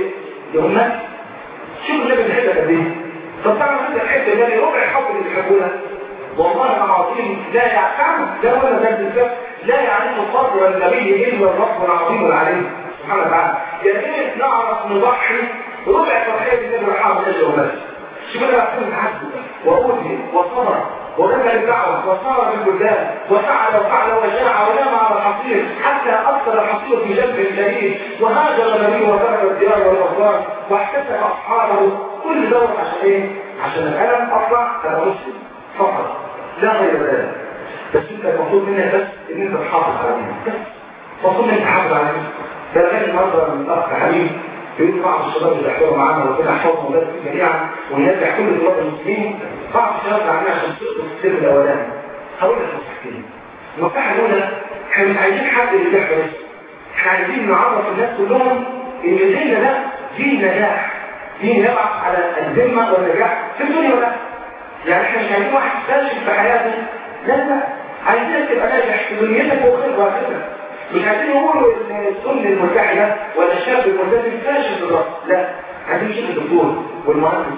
لأمتي شوف النبي بيحبك قد ايه طب تعمل انت الحته اللي ربع الحب اللي بيحبونا والله العظيم لا يعلم ده ولا ده بالذات لا يعرف قدر النبي الا الرب العظيم العليم سبحانه وتعالى يا ريت نعرف نضحي ربع تضحيه النبي رحمه الله وبس شوف انا بكون حسب واوتي وصبر ورمى الدعوة وصار بالبلدان وفعل وفعل وجاع ونام على الحصير حتى أثر الحصير في جنب الجليل وهاجر النبي وترك الديار والأفضال واحتسب أصحابه كل دور عشان إيه؟ عشان الألم أطلع أنا مسلم فقط لا غير ذلك بس أنت المفروض منك بس إن أنت تحافظ على دينك بس المفروض إن أنت تحافظ على دينك ده لغاية النهارده من الأخ حبيب يقول بعض الشباب اللي بيحضروا معانا وربنا يحفظهم ويبارك فيهم جميعا وينجح كل طلاب المسلمين بعض الشباب عاملين عشان تسقطوا في السر الاولاني هقول لك نصيحتين النصيحه الاولى احنا مش عايزين حد اللي بيحضر بس احنا عايزين نعرف الناس كلهم ان ديننا ده دين نجاح دين يبعث على الذمه والنجاح في الدنيا ولا يعني احنا مش عايزين واحد فاشل في حياته لا لا عايزينك تبقى ناجح في دنيتك وخير وهكذا مش عايزين يقولوا ان السن الملتحية ولا الشاب الملتزم فاشل في الرأس لا عايزين نشوف الدكتور والمهندس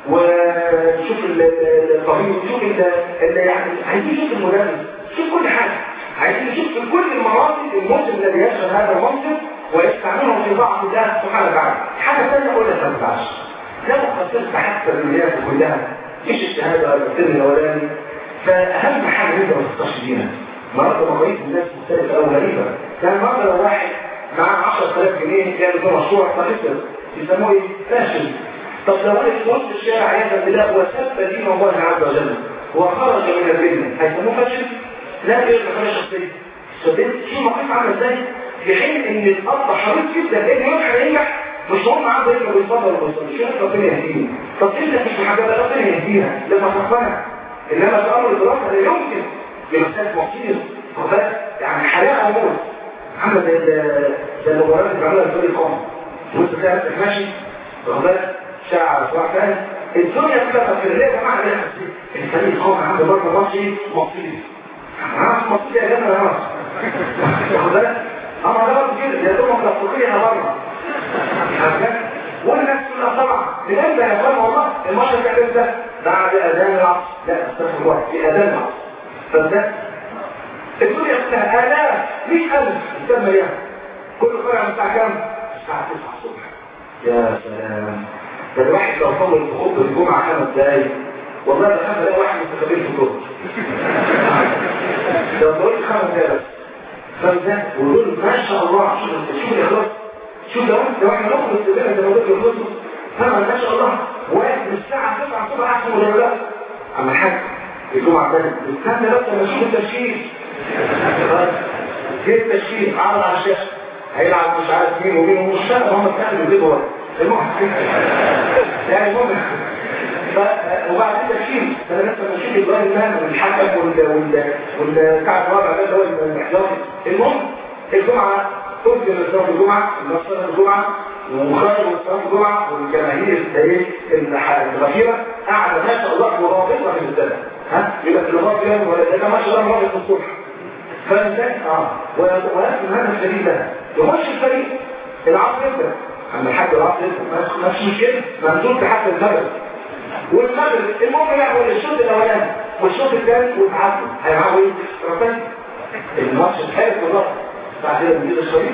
ونشوف الطبيب ونشوف ال يعني عايزين نشوف المدرس نشوف كل حاجة عايزين نشوف في كل المناطق المسلم الذي يشهد هذا المنصب ويستعملهم في بعض الله سبحانه وتعالى حاجة ثانية أقول لك ما تنفعش لو خسرت حتى الولايات كلها مش الشهادة ولا السن الأولاني فأهم حاجة أنت ما تخسرش دينك النهارده مقاييس الناس مختلفة أو غريبة يعني النهارده لو واحد معاه 10000 جنيه يعمل له مشروع فخسر يسموه ايه؟ فاشل طب لو واقف في وسط الشارع عياذا بالله وسب دين الله عز وجل وخرج من البدن هيسموه فاشل؟ لا غير مكانه شخصية صدقت شو مقاييس عامله ازاي؟ في حين ان الاب حريص جدا ان ينجح ينجح مش هم عنده انه بيصبر وبيصبر شو ربنا يهديه طب انت مش محجبه ربنا يهديها لما تقتنع انما في امر الدراسه لا يمكن بمسافه مصير وبس يعني حياه او موت عامله زي زي المباريات اللي بيعملوها في القوم وانت تلاقي نفسك ماشي واخد بالك شعر صباح ثاني الدنيا كلها في الليل يا جماعه الفريق القوم عنده برضه ماشي مصير عارف مصير يا جماعه يا واخد بالك اما ده برضه كده يا دوب مخلصين بره والناس كلها طبعا من امتى يا اخوان والله الماتش كان امتى بعد اذان العصر لا استغفر الله في اذان العصر فده الدنيا كلها الاف 100000 تسمى ايه كل فرع من الساعه كام الساعه 9 الصبح يا سلام ده الواحد لو طول في خطبه الجمعه خمس دقايق والله ده خمس دقايق واحد مستقبل في الدور لو طولت خمس دقايق بس خمس دقايق ودول ما شاء الله شوف شوف الاخلاص شوف لو لو احنا نخلص كده زي ما قلت الخصوص فانا ما شاء الله واحد من الساعه 9 الصبح احسن ولا لا اما الحاج الجمعه ده استنى بس لما اشوف التشكيل جه التشكيل عرض على الشاشه هيلعب مش عارف مين ومين ومش فاهم هم اتكلموا كده هو المهم يعني المهم وبعدين تشكيل انا لسه بشوف ابراهيم مان والحكم وال والكعب الرابع ده اللي هو الاحتياطي المهم الجمعه تنزل الصلاه الجمعه الناس صلاه الجمعه وخرج من صلاه الجمعه والجماهير ايه الغفيره قاعده ما شاء الله مرابطه في السنه ها يبقى في الغرب يوم ولا ده ما شاء الله مرابط الصبح فازاي اه ويكون هذا الشديد ده يخش الفريق العصر يبدا اما الحاج العصر يبدا مش مشكله ممدود لحد المغرب والمغرب المهم يعمل الشوط الاولاني والشوط الثاني ويتعادلوا هيلعبوا ايه؟ ربنا الماتش الحالي والله بعد كده بنجيب الشريط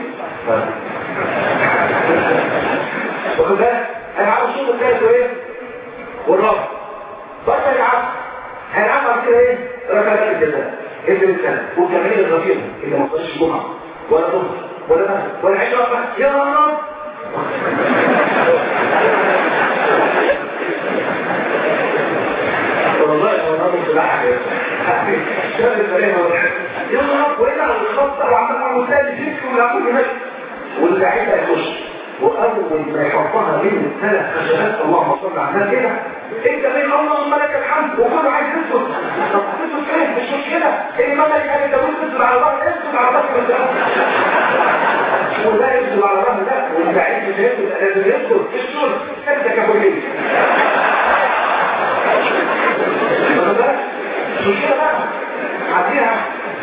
واخد بالك هيلعبوا الشوط الثالث وايه؟ والرابع بس هيلعبوا هيلعبوا بعد كده ايه؟ ركلات الجزاء ابن السنة والجماهير الغفيرة اللي ما صليش جمعة ولا ظهر ولا مغرب ولا عشاء يا رب والله هو الراجل ولا حاجه شاب البلاغه يلا وإلا على الخط وعمل معه ثاني جسم ولا كل ماشي واللعيبه يخش واول ما يحطها بين الثلاث خشبات اللهم صل على النبي كده انت بين اللهم لك الحمد وكله عايز يسكت طب تسكت ايه مش مشكله ايه ما لك انت تقول تسكت على الله اسكت على الله ولا يسكت على الله لا واللعيب مش هيسكت لازم يسكت في الشغل انت كابوليه مش مشكله بقى عديها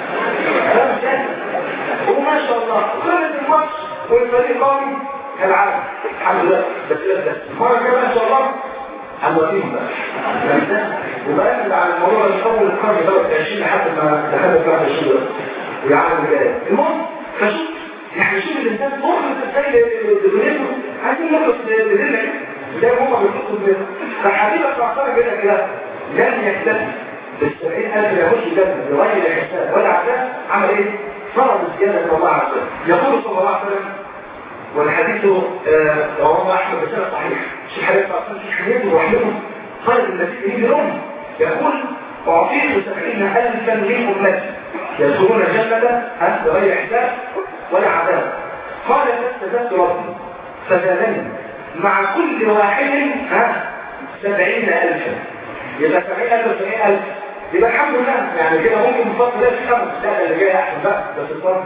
وما شاء الله خلص الماتش والفريق قوي كالعادة الحمد لله بس لا المرة كمان ان شاء الله هنوديهم بقى وبقى على الموضوع الأول القرن دوت 20 لحد ما دخلنا في واحد الشهور ويعلم البداية المهم فشوف يعني شوف الإنسان مخلص ازاي لدنيته عايزين نخلص لدينك زي ما هم بيخلصوا لدينك فحبيبك تعترف كده كده لم يكتفي بالسبعين ألف يخش الجنة بغير حساب ولا عذاب عمل ايه؟ فرض الزيادة من الله عز وجل يقول صلى الله عليه وسلم والحديث رواه احمد بسنة صحيح شيخ حديث اصلا شيخ حديث ورحمه خالد النبي يجي لهم يقول اعطيت سبعين الفا من امتي يدخلون الجنة بغير حساب ولا عذاب قال فاستزدت ربي فزادني مع كل واحد ها سبعين الفا يبقى سبعين الف وسبعين الف يبقى الحمد لله يعني كده ممكن بفضل الله في خمس لا اللي جاي احسن بقى بس الصبر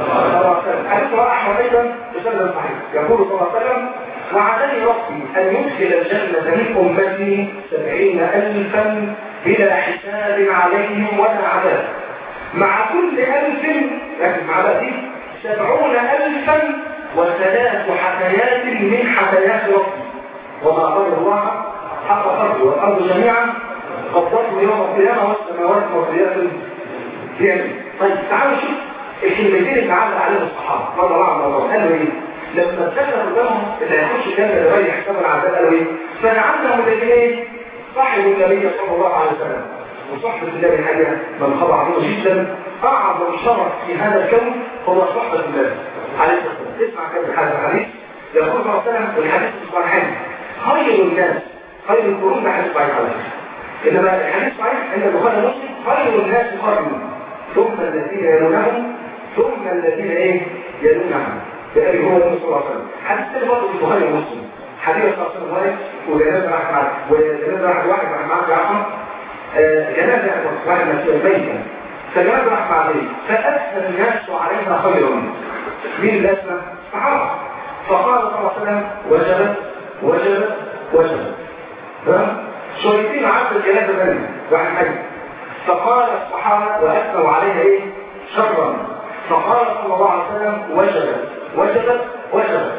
حديث رواه احمد ايضا بسند صحيح يقول صلى الله عليه وسلم وعدني ربي ان يدخل الجنه من امتي سبعين الفا بلا حساب عليهم ولا عذاب مع كل الف لكن مع دي سبعون الفا وثلاث حكايات من حكايات ربي وما قدر الله حق قدره والارض جميعا قبضته يوم القيامه والسماوات مطويات يعني طيب تعالوا شوف الكلمتين اللي عمل عليهم الصحابه رضي الله عنهم قالوا ايه لما اتكلموا قدامهم اللي هيخش جنه لغايه حساب العذاب قالوا ايه فنعمهم الاثنين صاحب النبي صلى الله عليه وسلم وصحبة الله الحقيقة من خضع عظيمة جدا أعظم شرف في هذا الكون هو صحبة النبي عليه الصلاة والسلام اسمع كده هذا الحديث يقول صلى الله عليه وسلم والحديث الصحيحين خير الناس خير القرون ده حديث صحيح عليه إنما الحديث صحيح عند البخاري ومسلم خير الناس قرن ثم الذين يلونهم ثم الذين ايه يلونهم بأبي هو صلى الله عليه وسلم حديث تاني برضه في البخاري ومسلم حديث صلى الله عليه وسلم واقف وجنازه راح معاه وجنازه راح واحد راح معاه في عفوا جنازه واحد مسؤول ميتا فجنازه راح معاه فأثنى الناس عليها خيرا مين اللي أثنى؟ الصحابه فقال صلى الله عليه وسلم وجبت وجبت وجبت تمام شويتين عدد الجنازه ثانيه واحد حي فقال الصحابة وأثنوا عليها إيه؟ شرا فقال صلى الله عليه وسلم وجبت وجبت وجبت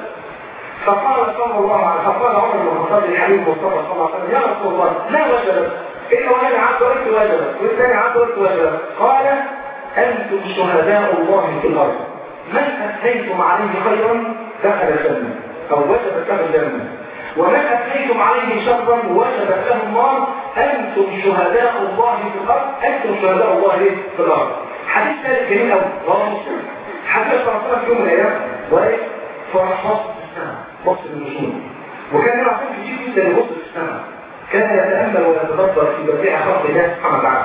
فقال صلى الله عليه وسلم فقال عمر بن الخطاب الحبيب مصطفى صلى الله عليه وسلم يا رسول الله لا وجبت إلا وأنا عبد قلت وجبت والثاني عبد قلت وجبت قال أنتم شهداء الله في الأرض من أثنيتم عليه خيرا دخل الجنة أو وجبت له الجنة ومن أتيتم عليه شرا وجبت له النار أنتم شهداء الله في الأرض أنتم شهداء الله في الأرض حديث ثالث جميل أوي رواه مسلم حديث صلى الله عليه وسلم في يوم من الأيام وإيه فرح بص في السماء بص النجوم وكان له عشان كتير جدا يبص في السماء كان يتأمل ويتدبر في بديع خلق الله سبحانه وتعالى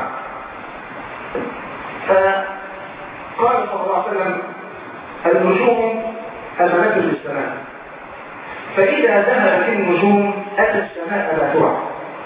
فقال صلى الله عليه وسلم النجوم أمانة للسماء فإذا ذهبت النجوم أتى السماء لا ترى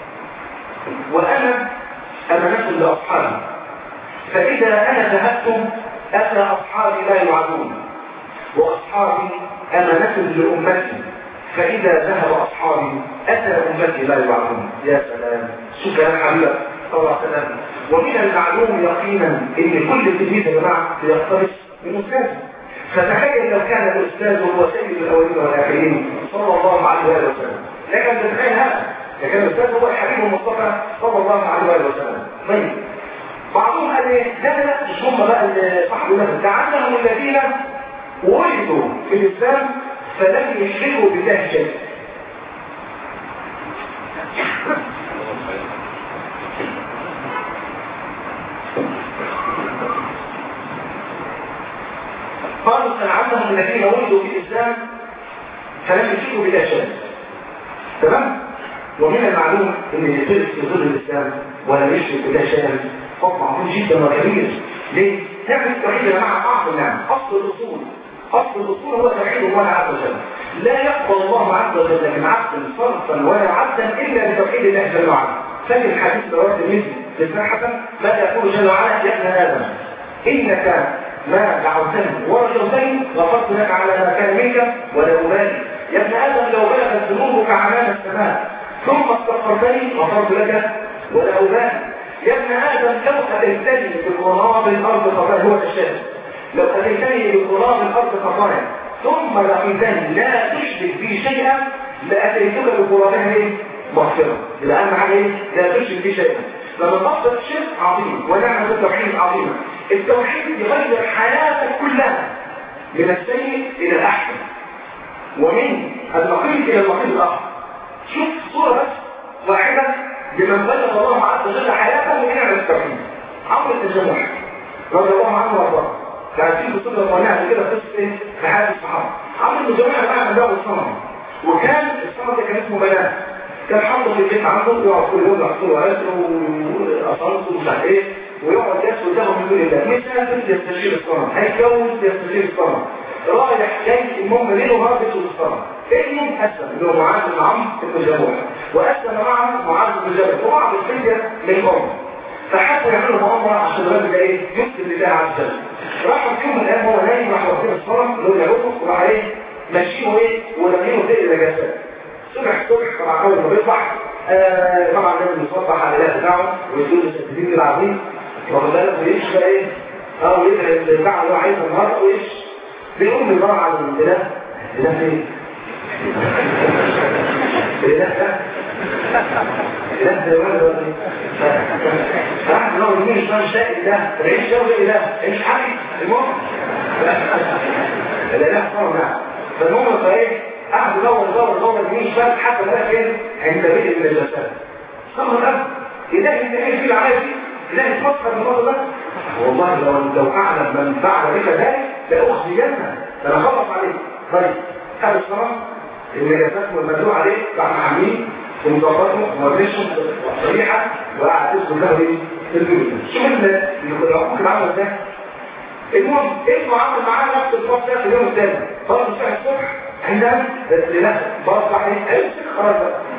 وأنا أمانة لأصحابي فإذا أنا ذهبت أتى أصحابي لا يعدون وأصحابي أمانة لأمتي فإذا ذهب أصحابي أتى أمتي لا يعدون يا سلام شو كلام حبيبك صلى الله عليه وسلم ومن المعلوم يقينا ان كل تلميذ يا جماعه بيقتبس من استاذه فتخيل لو كان الاستاذ هو سيد الاولين والاخرين صلى الله عليه واله وسلم لكن تتخيل هذا لكن الاستاذ هو الحبيب المصطفى صلى الله عليه واله وسلم طيب بعضهم قال ايه لا لا مش هم بقى اللي صاحبوا نفسهم لعلهم الذين ولدوا في الاسلام فلم يشركوا بالله شيء قالوا فلعلهم الذين ولدوا في الاسلام فلم يشركوا بالله شيء تمام ومن المعلوم ان يصير في ظل الاسلام ولا يشرك بالله شيئا فضل عظيم جدا وكبير ليه؟ نعمة التوحيد يا جماعه اعظم نعمه اصل الاصول اصل الاصول هو توحيد الله عز وجل لا يقبل الله عز وجل من عبد صرفا ولا عبدا الا بتوحيد الله جل وعلا ففي الحديث رواه الترمذي في الحسن ماذا يقول جل وعلا يا ابن ادم انك ما دعوتني ورجوتني غفرت لك على ما كان منك ولا ابالي يا ابن ادم لو بلغت ذنوبك عنان السماء ثم استغفرتني غفرت لك ولا ابالي يا ابن ادم لو اتيتني بقراب الارض خطايا هو الشاهد لو اتيتني بقراب الارض خطايا ثم لقيتني لا تشرك بي شيئا لاتيتك بقرابها ايه؟ مغفره يبقى اهم حاجه ايه؟ لا تشرك بي شيئا لما تفضل الشرك عظيم ونعمه التوحيد عظيمه التوحيد يغير حياتك كلها من السيء الى الاحسن ومن النقيض الى النقيض الاخر شوف صوره بس واحده بمن بلغ الله عز وجل حياته من نعمه التوحيد عمرو بن جموح رضي الله عنه وارضاه كان في قصه قناعه كده قصه ايه في حياه الصحابه عمرو بن جموح كان عنده الصنم وكان الصنم ده كان اسمه بنات كان حاطه في البيت عنده يقعد كل يوم يحصل وعسره واصالته ومش عارف ايه ويقعد يسوي قدامه من دون الله مسافر يستشير الصنم هيتجوز يستشير الصنم رايح جاي المهم ليله نهار بيسوي الصنم ابنه اسلم اللي هو معاذ بن عمرو بن جموح واسلم معه معاذ بن جبل ومعه الفديه من قوم فحبوا يعملوا مؤامره عشان الراجل ده ايه يسلم لله عز وجل راحوا في يوم من الايام هو نايم راح واخدين الصنم اللي هو يعرفه وراح ايه ماشيينه ايه ورمينه زي النجاسات صبح الصبح طبعا اول ما بيصبح آه طبعا لازم يصبح على الاله بتاعه ويقول له التدبير العظيم واخد بالك ويمشي بقى ايه اه ويدعي البتاع اللي هو عايزها النهارده ويمشي بيقوم يدور على الاله الاله فين؟ الاله ده الاله ده ولا ولا فراح لو يمين شمال مش لاقي الاله طب ايش ده الاله؟ ايش حقي؟ المهم الاله صار نعم فالمهم فايه قعد يدور يدور يدور يمين شمال حتى لقى فين عند بيت من الجسد صبر الاب إلهي إن إيه في العادي إلهي تفكر الموضوع ده والله لو لو أعلم من فعل بك ذلك لأخزينها ده أنا خلص عليه طيب هذا الصراحة النجاسات والمدلوع عليه بعد عاملين ومظبطهم ومرشهم صريحة وقعد تسكن له ايه في البيوت شوف اللي العقوق العمل ازاي المهم اسمه عمل معاه نفس الفصل ده في اليوم الثاني خلاص الساعة الصبح عندنا بس لنفسه بصبح ايه امسك خلاص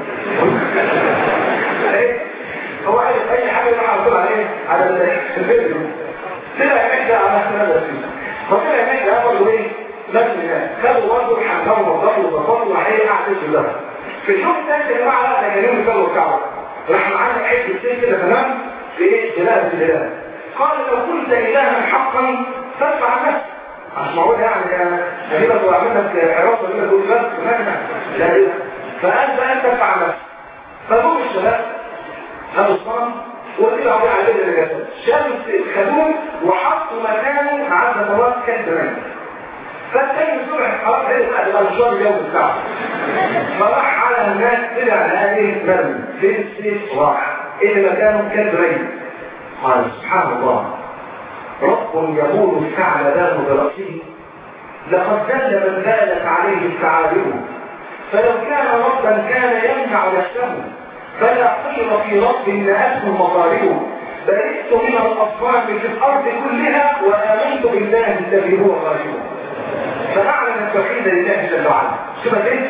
هو عايز اي حاجه يروح على طول عليه على الفيديو طلع محدة على هذا الفيديو فطلع محدة برضه ايه نفس الناس خدوا برضه حمام وضغطوا وضغطوا وعيه قعدت كلها في اليوم الثاني يا جماعه لا ده كان يوم الجو الكعبه راح معانا حته السيف كده تمام في ايه جلال الجلال قال لو كنت الها حقا فادفع عن نفسك مش معقول يعني اجيبك واعمل لك حراسه كده تقول بس لا لا فقال بقى انت تدفع عن نفسك فجم الشباب خدوا الصنم وطلعوا بيه على بيت النجاسات شالوا خدوه وحطوا مكانه عند مرات كان زمان فالتاني الصبح خلاص هي بعد ما مشوار اليوم بتاعه فراح على الناس طلع على ايه مرمي فين السيف راح اللي مكانه كان زمان قال سبحان الله رب يقول الثعلبان برأسه لقد دل من دالت عليه الثعالب فلو كان ربا كان يمنع نفسه فلا خير في رب نأته مطالبه برئت من الأصنام في الأرض كلها وآمنت بالله الذي هو خالقه فأعلن التوحيد لله جل وعلا شوف ايه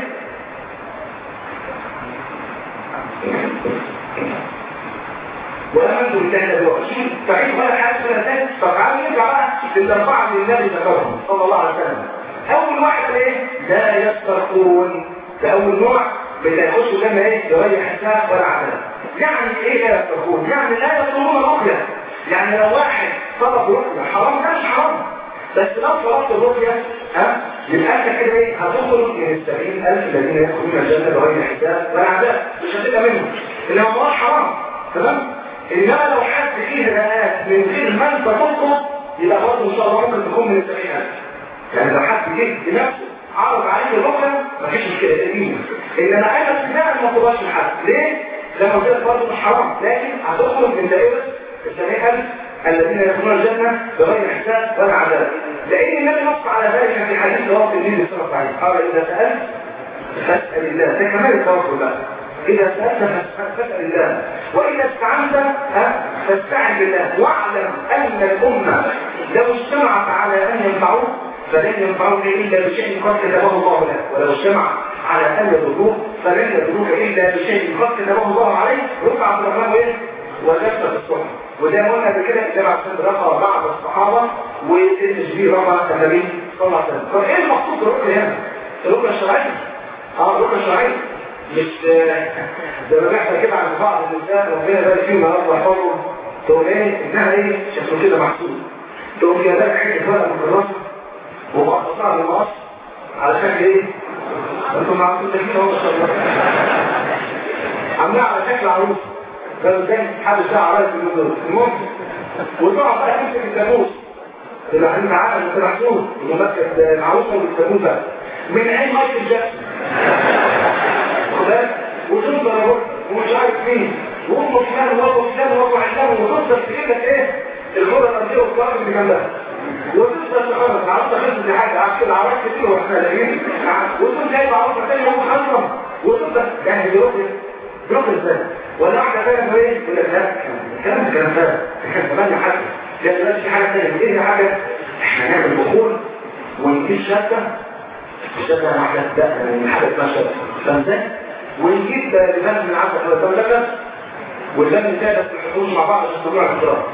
وآمنت بالله الذي هو شوف توحيد ولا حاجة ولا ثاني فتعالوا نرجع بقى للأربعة للنبي ذكرهم صلى الله عليه وسلم أول واحد ايه لا يسترقون ده أول نوع بتخش لما ايه يغير حساب ولا عذاب يعني ايه لا يتركون يعني لا يطلبون رقية يعني لو واحد طلب رقية حرام ده مش حرام بس لو طلبت الرقية ها يبقى انت كده ايه هتخرج من السبعين الف الذين يدخلون الجنة بغير حساب ولا عذاب مش هتبقى منهم انما هو حرام تمام انما لو حد فيه رقات من غير ما انت تطلب يبقى برضه ان شاء الله ممكن تكون من السبعين الف يعني لو حد جه بنفسه عرض عليك الركن مفيش مشكله تقريبا انما انا سمعت ما تبقاش لحد ليه؟ زي ما قلت برضه مش حرام لكن هتخرج من دائره السبعين الذين يدخلون الجنه بغير حساب ولا عذاب لان النبي نص على ذلك في حديث رواه النبي صلى الله عليه وسلم قال اذا سالت فاسال الله ده كمان التوكل بقى إذا سألت فاسأل الله وإذا استعنت ها فاستعن بالله واعلم أن الأمة لو اجتمعت على أن ينفعوك فلن ينفعوك إلا بشيء قد كتبه الله لك ولو اجتمع على أن يضروك فلن يضروك إلا بشيء قد كتبه الله عليك رفع الرحمن إيه؟ ولبس في الصحة وده قلنا قبل كده جمع سند رفع بعض الصحابة والتشبيه رفع النبي صلى الله عليه وسلم طب ايه المقصود بالركن هنا؟ الركن الشرعي؟ اه الركن الشرعي مش زي ما بيحصل كده عند بعض النساء ربنا يبارك فيهم يا رب يحفظهم تقول ايه انها ايه شكله كده محسوس تقوم جايبه لك حته ورقه مكرسه ومقصصها بالمقص على شكل ايه؟ انتم معروفين تكليف اهو ما شاء الله عاملها على شكل عروس قالوا ازاي حد ساعه عرايس بالنور المهم وتقعد بقى تمسك الجاموس تبقى انت عارف انت محسوس ومسك العروسه والجاموس بقى من عين مايكل جاكسون وتفضل اهو ومش عارف مين وهم فلان وهو فلان وهو علان وتفضل تجيب لك ايه الغرة الأرضية والقرار اللي جنبها وتفضل تخلص عرفت خلص دي حاجة عشان العراق كتير واحنا لاقيين وتفضل جايب عروسة تانية وهو خلصة وتفضل يعني بيروح بيروح ازاي ولا واحدة فاهم ايه يقول لك لا الكلام ده كلام فارغ كمان حاجة لا دلوقتي في حاجة تانية ايه حاجة احنا نعمل بخور ونجيب شبكة الشبكة واحدة ده من حاجة اسمها شبكة فاهم ازاي؟ ونجيب لبان من عبد الله لبن واللبن ده بس الحصول مع بعض عشان تطلع الفطار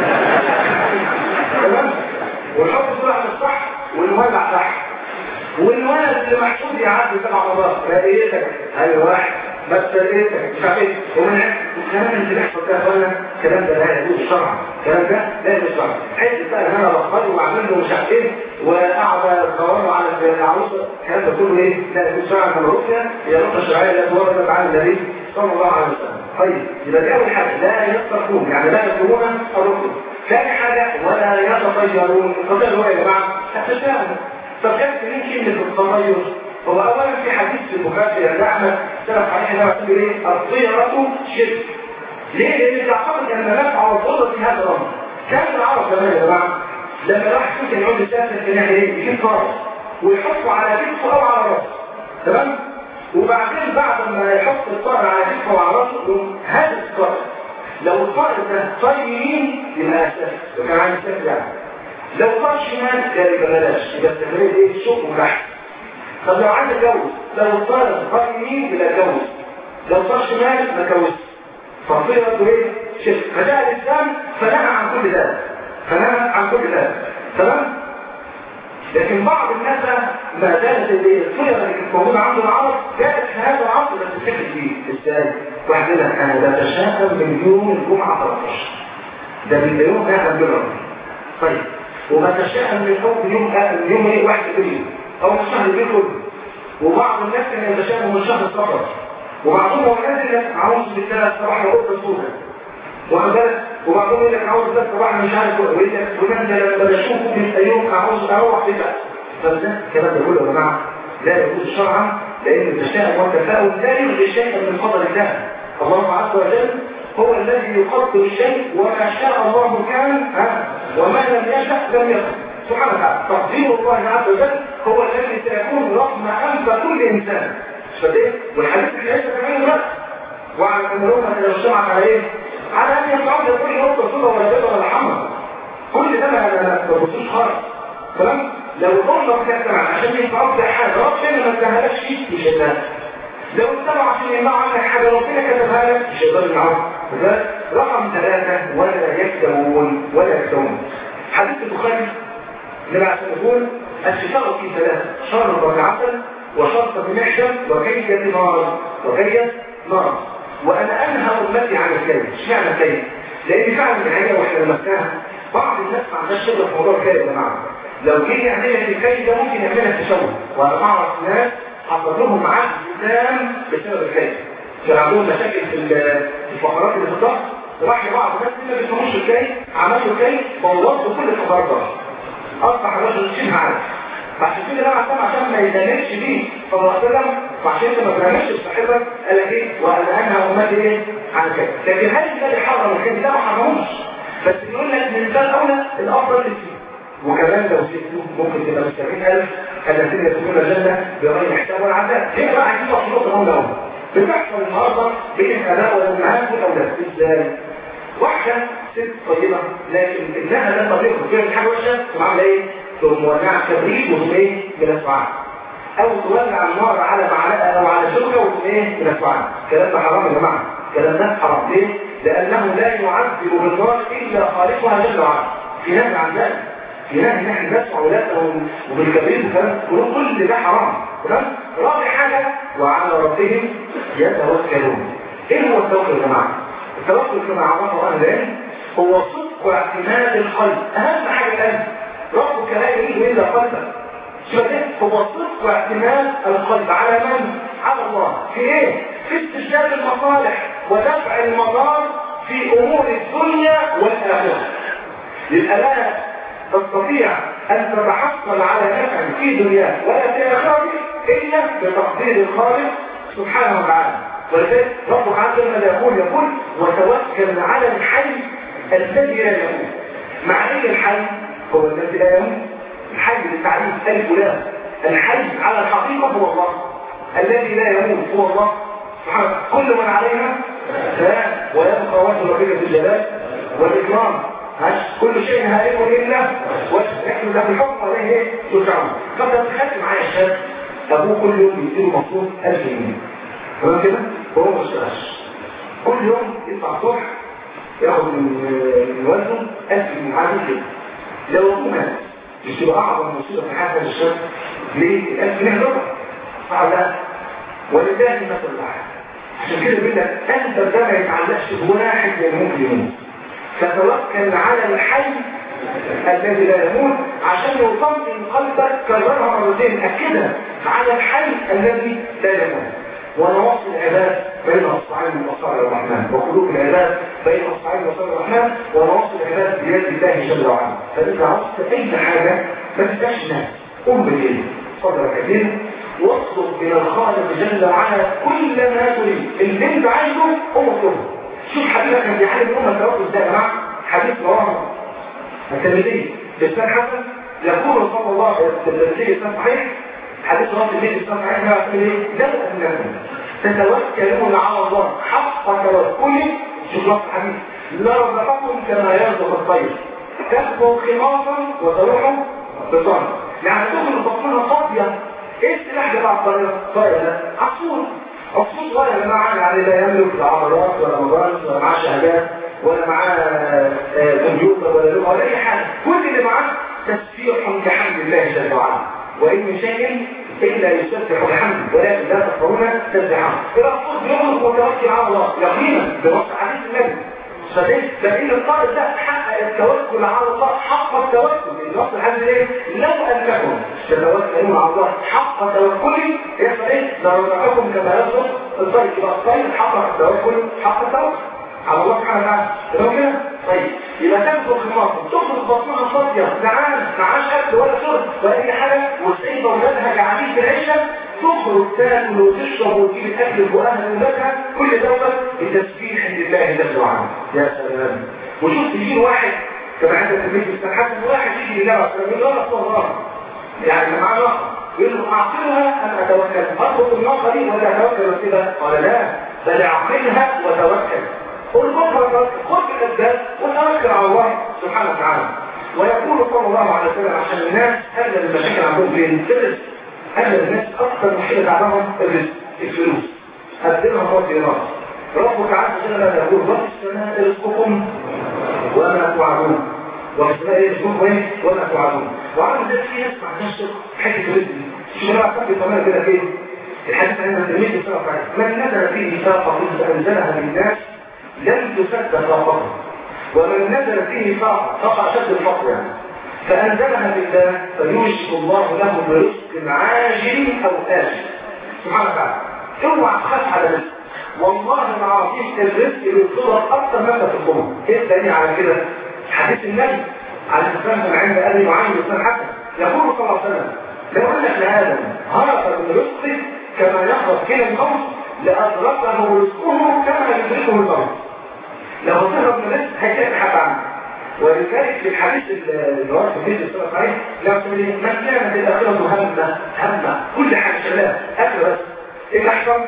تمام ونحط الصورة على الصح ونولع صح والولد اللي محسود يعدي سبع مرات رأيتك هاي واحد بس رأيتك مش عارف ايه ومن الكلام اللي بيحصل ده فعلا الكلام ده لا يجوز شرعا الكلام ده لا يجوز شرعا حته بقى ان انا بخبره واعمل له مش عارف ايه واقعد ادور على العروسه الكلام ده كله ايه لا يجوز شرعا كما رؤيا هي نقطه شرعيه لا تورد عن النبي صلى الله عليه وسلم طيب يبقى دي اول حاجه لا يسترقون يعني لا يكتمون الركن ثاني حاجه ولا يتطيرون التطير هو يا جماعه التشاؤم طب كانت مين كلمه التطير هو اولا في حديث في البخاري يا احمد سلف عليه انه يقول ايه الطيره شرك ليه؟ لان تعتقد ان نفع والضر في هذا الامر كان العرب زمان يا جماعه لما راح يشوف يقعد يسافر في ناحيه ايه؟ يجيب فرس ويحطه على كتفه او على راسه تمام؟ وبعدين بعد ما يحط الطائر على كتفه وعلى راسه يقوم هذا الطائر لو الطائر ده طير يمين يبقى اساسي وكان عايز يسافر يعني لو طار شمال ده يبقى بلاش يبقى استخداميه ايه؟ الشوك وتحت طب لو عايز اتجوز لو الطائر طار يمين يبقى اتجوز لو طار شمال ما اتجوزش فصيرة ايه؟ شرك فجاء الاسلام فنهى عن كل ذلك فنهى عن كل ذلك تمام؟ لكن بعض الناس ما زالت الصيغه اللي كانت موجوده عند العرب جاءت في هذا العصر بس بشكل جديد ازاي؟ واحد يقول لك انا بتشاكل من يوم الجمعه 13 ده من يوم اهل الجمعه طيب وبتشاكل من حب يوم من يوم ايه 1 ابريل او من شهر ابريل كله وبعض الناس كانوا يتشاكل من شهر صفر وبعضهم هو نازل عاوز بالثلاث صباح يقول الصوره واخد بالك وبعضهم يقول لك عاوز بس صباح مش عارف ويقول لك فلان ده لما بشوفه من يوم عاوز اروح بقى فده الكلام ده كله يا جماعه لا يجوز شرعا لان التشاؤم والتفاؤل لا يلغي شيئا من فضل الله الله عز وجل هو الذي يقدر الشيء وما شاء الله كان ها وما لم يشاء لم يكن سبحانه وتعالى تقدير الله عز وجل هو الذي سيكون رغم انف كل انسان فده والحديث اللي ليس كمان بس وعلى ان الامه لو اجتمعت على ايه؟ على ان يطلعوا كل نقطه صوره ولا بيضه ولا حمراء كل ده ما ببصوش خالص تمام؟ لو الامه بتجتمع عشان ينفعوا في حاجه ربنا ما اداهالكش مش هيداها لو اجتمعوا عشان يمنعوا عنك حاجه ربنا كتبها لك مش هيقدروا يمنعوها رقم ثلاثه ولا يكتمون ولا يكتمون حديث البخاري اللي بعد يقول الشفاء في ثلاثه شر وعسل وشرط بمحشم وكيد نار وكيد نار وانا انهى امتي عن الكيد اشمعنى الكيد لان فعلا الحقيقه واحنا لمسناها بعض الناس ما عندهاش خبره في موضوع الكيد يا جماعه لو جه يعمل لك الكيد ده ممكن يعملها تشوه وانا اعرف ناس حصل لهم عجز تام بسبب الكيد كان عندهم مشاكل في الفقرات اللي في الضغط راح لبعض الناس اللي ما بيفهموش الكيد عملوا كيد بوظوا كل الفقرات اصبح الرجل شبه عارف فعشان كده بقى عشان عشان ما يدانش بيه صلى الله عليه وسلم وعشان انت ما ترميش صاحبك قال لك ايه وانا انهى امتي ايه عن كده لكن هل ده اللي حرم الكذب ده ما حرموش بس بيقول لك من باب اولى الافضل للسيء وكمان لو سيبته ممكن تبقى مستفيد ألف الذين يدخلون الجنة بغير حساب ولا عذاب هنا بقى عايزين نقطة نقطة مهمة أوي بتحصل النهارده بين الاباء والامهات والاولاد ازاي؟ واحده ست طيبه لكن ابنها ده طبيعي بيعمل حاجه وحشه تقوم عامله ايه؟ تقوم مولعه كبريت وتقوم ايه؟ منفعها او تولع النار على معلقه او على شوكه وتقوم ايه؟ منفعها الكلام ده حرام يا جماعه الكلام ده حرام ليه؟ لانه لا يعذب بالنار الا خالقها جل وعلا في نهي عن ذلك في نهي ان احنا نسمع اولادنا وبالكبريت وكلام كل ده حرام تمام؟ رابع حاجه وعلى ربهم يتوكلون ايه هو التوكل يا جماعه؟ التوكل كما عرفه اهل العلم هو صدق اعتماد القلب اهم حاجه القلب ربك لا يريد الا قلبك شوف هو صدق اعتماد القلب على من؟ على الله في ايه؟ في استجلاب المصالح ودفع المضار في امور الدنيا والاخره يبقى لا تستطيع ان تتحصل على نفع في دنياك ولا في اخرتك الا بتقدير الخالق سبحانه وتعالى ولذلك ربك عز وجل يقول يقول وتوكل على الحي الذي لا يموت مع ان الحي هو الذي لا يموت الحي للتعريف الف ولام الحي على الحقيقه هو الله الذي لا يموت هو الله سبحانه كل من عليها فان ويبقى وجه ربك في الجلال والاكرام كل شيء هالك الا وجه يحمل له الحكم ولا ايه ترجعون فانت تخيل معايا الشاب ابوه كل يوم بيديله مصروف 1000 جنيه تمام كده وهو ما اشتغلش كل يوم يطلع الصبح ياخد من والده 1000 جنيه عادي كده لو ابوه مات مش تبقى اعظم مصيبه في حياه الشاب ليه؟ ال 1000 جنيه ضرب صح لا ولله مثل واحد عشان كده بيقول لك انت ده ما يتعلقش بواحد لان ممكن يموت فتوكل على الحي الذي لا يموت عشان يطمئن قلبك كررها مرتين اكدها على الحي الذي لا يموت ونواصي العباد بين اصبعين من اصابع الرحمن وقلوب العباد بين اصبعين من اصابع الرحمن ونواصي العباد بيد الله جل وعلا فاذا عرفت اي حاجه ما تبقاش ناس قم بالليل صدرك كبير واطلب من الخالق جل وعلا كل ما تريد اللي انت عايزه هو اطلبه شوف حبيبك كان بيعلم الامه التوكل ازاي يا جماعه حديث رواه الترمذي بإسناد حسن يقول صلى الله عليه وسلم في إسناد صحيح حديث رواه الترمذي إسناد صحيح ما يقول إيه لو أنكم تتوكلون على الله حق توكله شوف لفظ الحديث لرزقكم كما يرزق الطير تكبر خماصا وتروح بطن يعني تخرج بطنها فاضيه ايه السلاح بتاع الطياره؟ طير ده عصفور عصفور صغير يا جماعه يعني لا يملك لا عضلات ولا مبارز ولا معاه شهادات ولا معاه كمبيوتر ولا لغه ولا اي حاجه كل اللي معاه تسبيح بحمد الله جل وعلا وان من شيء الا يسبح بحمده ولكن لا تفقهون تسبحه الرسول يغلق وتوكل على الله يقينا بنص حديث النبي فدين لكن الطالب ده حقق التوكل على الله حق التوكل النص الحديث ايه لو انكم تتوكلون على الله حق توكله يحصل ايه لرزقكم كما يرزق الطير يبقى الطير حق التوكل حق التوكل على الله سبحانه وتعالى تمام كده طيب يبقى تاخد خماصه تخرج بطنها فاضيه جعان معاش اكل ولا شرب ولا اي حاجه وسايبه اولادها جعانين في العشه تخرج تاكل وتشرب وتجيب الاكل لاهل اولادها كل دوت بتسبيح لله جل وعلا يا سلام وشوف تجيب واحد كما عندك في البيت مستحسن واحد يجي لله يقول له اصلا الله يعني معاه ناقه يقول له اعقلها ام اتوكل اربط الناقه دي ولا اتوكل كده قال لا بل اعقلها وتوكل قل بكرة خذ الأسباب وتوكل على الله سبحانه وتعالى ويقول صلى الله عليه وسلم عشان الناس أغلب المشاكل عندهم فين؟ في الرزق أغلب الناس أكثر مشكلة عندهم الرزق الفلوس قدمها مرات إيران ربك عز وجل يقول رب السماء رزقكم وما توعدون وفي السماء رزقكم ايه؟ وما توعدون وعلى ذلك في ناس ما عندهاش حته الرزق دي شوف انا اعتقد كمان كده فين؟ الحديث عن التلميذ بسرعه من نزل فيه ساقه انزلها للناس لم تسد فاقته ومن نزل فيه فاقة فقع شد الفقر يعني فأنزلها بالله فيوشك الله له برزق عاجل أو آجل سبحانه وتعالى اوعى تخاف على رزق والله ما عطيك الرزق للصدر أكثر مما في الصدر ايه الدليل على كده؟ حديث النبي على الإسلام عند أبي معين بن حسن يقول صلى الله عليه وسلم لو أن ابن آدم هرب من رزقه كما يهرب كلا الموت لأدركه رزقه كما يدركه الموت لو تهرب من الرزق هيكون حد عنه ولذلك في الحديث اللي هو في الحديث الصلاه عليه لو من كانت الاخره همه همه كل حاجه شغاله اكل بس ايه اللي احسن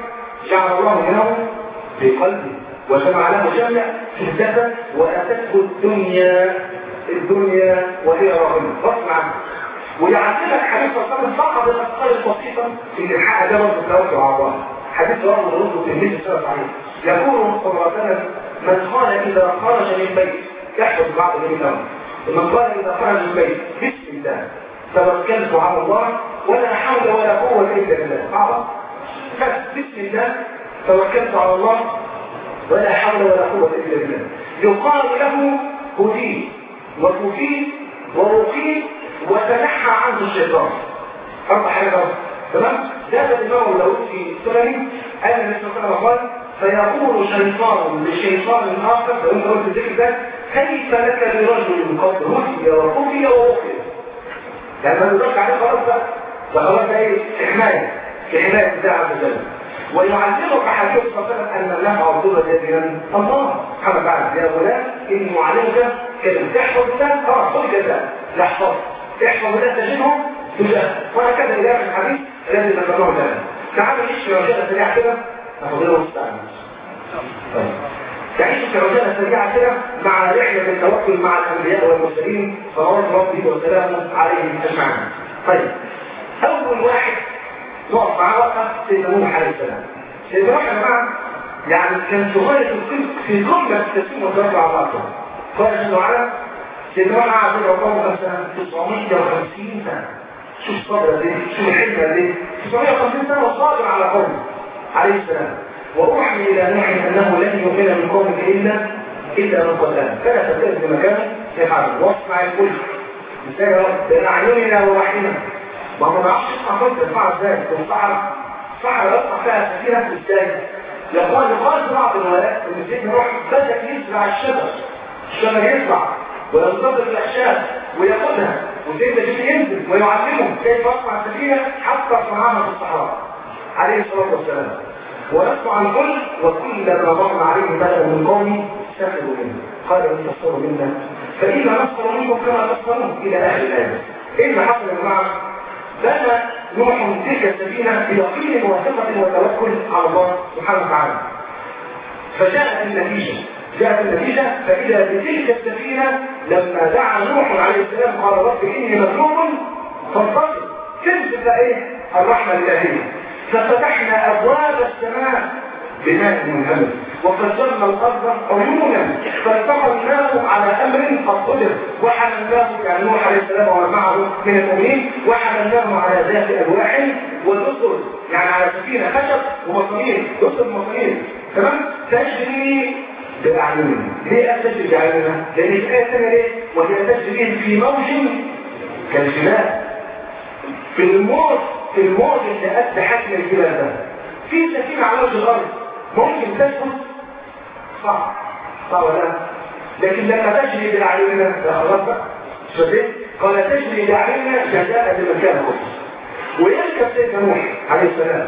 جعل الله غناه في قلبه وجمع له جمع في الجسد واتته الدنيا الدنيا وهي راغمه غصب عنه ويعلمك حديث صلى الله عليه وسلم فقط الاثقال البسيطه في الحق ده برضه التوكل على الله حديث رواه الرسول في الميت السنه عليه يقول صلى الله عليه وسلم من قال اذا خرج من بيت يحفظ بعض من الامر من قال اذا خرج من بيت بسم الله توكلت على الله ولا حول ولا قوه الا بالله صعبه بسم الله توكلت على الله ولا حول ولا قوه الا بالله يقال له هديت وكفيت ورقيت وتنحى عنه الشيطان أربع حاجات تمام ده الإمام داود في سننه قال النبي صلى الله عليه وسلم قال فيقول شيطان لشيطان آخر لو أنت قلت الذكر ده كيف لك برجل قد هدي وكفي ووقي يعني ما نقدرش عليه خلاص بقى وخلاص ده ايه حماية في حماية الله عز وجل ويعلمك حديث صلى الله عليه وسلم ان النفع والضر بيد الله سبحانه وتعالى يا غلام اني معلمك كلمه تحفظ ده خلاص خد كده يحفظ احفظ لا تجدهم تجاه وهكذا الى اخر الحديث الذي ذكرناه الان تعالوا نعيش في عجاله سريعه كده ناخذ مستعمل تعيش في عجاله سريعه كده مع رحله التوكل مع الانبياء والمرسلين صلوات ربي وسلامه عليهم اجمعين طيب اول واحد نقف معاه وقفه سيدنا نوح عليه السلام سيدنا نوح يا جماعه يعني كان في غايه الصدق في قمه التسليم والتوكل على الله قال جل وعلا سيدنا نوح قعد في العقاب مثلا 950 سنه شوف الصبر دي شوف الحكمه دي 950 سنه وصابر على قومه عليه السلام واوحي الى نوح انه لن يؤمن من قومك الا الا من قد امن فلا تبتئس بمكانه يفعل واصنع الفلك ازاي يا رب بين اعيننا ووحينا ما هو ما بيعرفش يصنع فلك يصنع ازاي في الصحراء الصحراء يصنع فيها سفينه ازاي يقول يقال في بعض الروايات ان سيدنا نوح بدا يزرع الشجر الشجر يزرع وينتظر الاحشاء وياخدها وسيدنا جبريل ينزل ويعلمه كيف يصنع السفينه حتى صنعها في الصحراء عليه الصلاه والسلام ونصنع الكل وكل ما ضمن عليه ملأ من قومي سخروا منه قال ان تصروا منا فإذا نصروا منكم كما تصرون الى اخر الايه ايه اللي حصل يا جماعه بنى نوح تلك السفينه بيقين وثقه وتوكل على الله سبحانه وتعالى فجاءت النتيجه جاءت النتيجة فإذا بتلك السفينة لما دعا نوح عليه السلام قال رب إني مغلوب فانتصر تنزل إيه الرحمة الإلهية ففتحنا أبواب السماء بماء منهمر وفجرنا الأرض عيونا فالتقى الماء على أمر قد قدر وحملناه يعني نوح عليه السلام ومن معه من المؤمنين وحملناه على ذات ألواح ودسر يعني على سفينة خشب ومصامير دسر مصامير تمام تجري بأعيننا ليه أتجري بأعيننا؟ لأن في آية ثانية ليه؟ وهي تجري في موج كالجبال في الموج في الموج اللي قد حجم الجبال ده في سفينة على وجه الأرض ممكن تثبت صعب صعب ولا لكن لما تجري بأعيننا ده خلاص بقى شفت قال تجري بأعيننا جزاء لمكان خصوص ويركب سيدنا نوح عليه السلام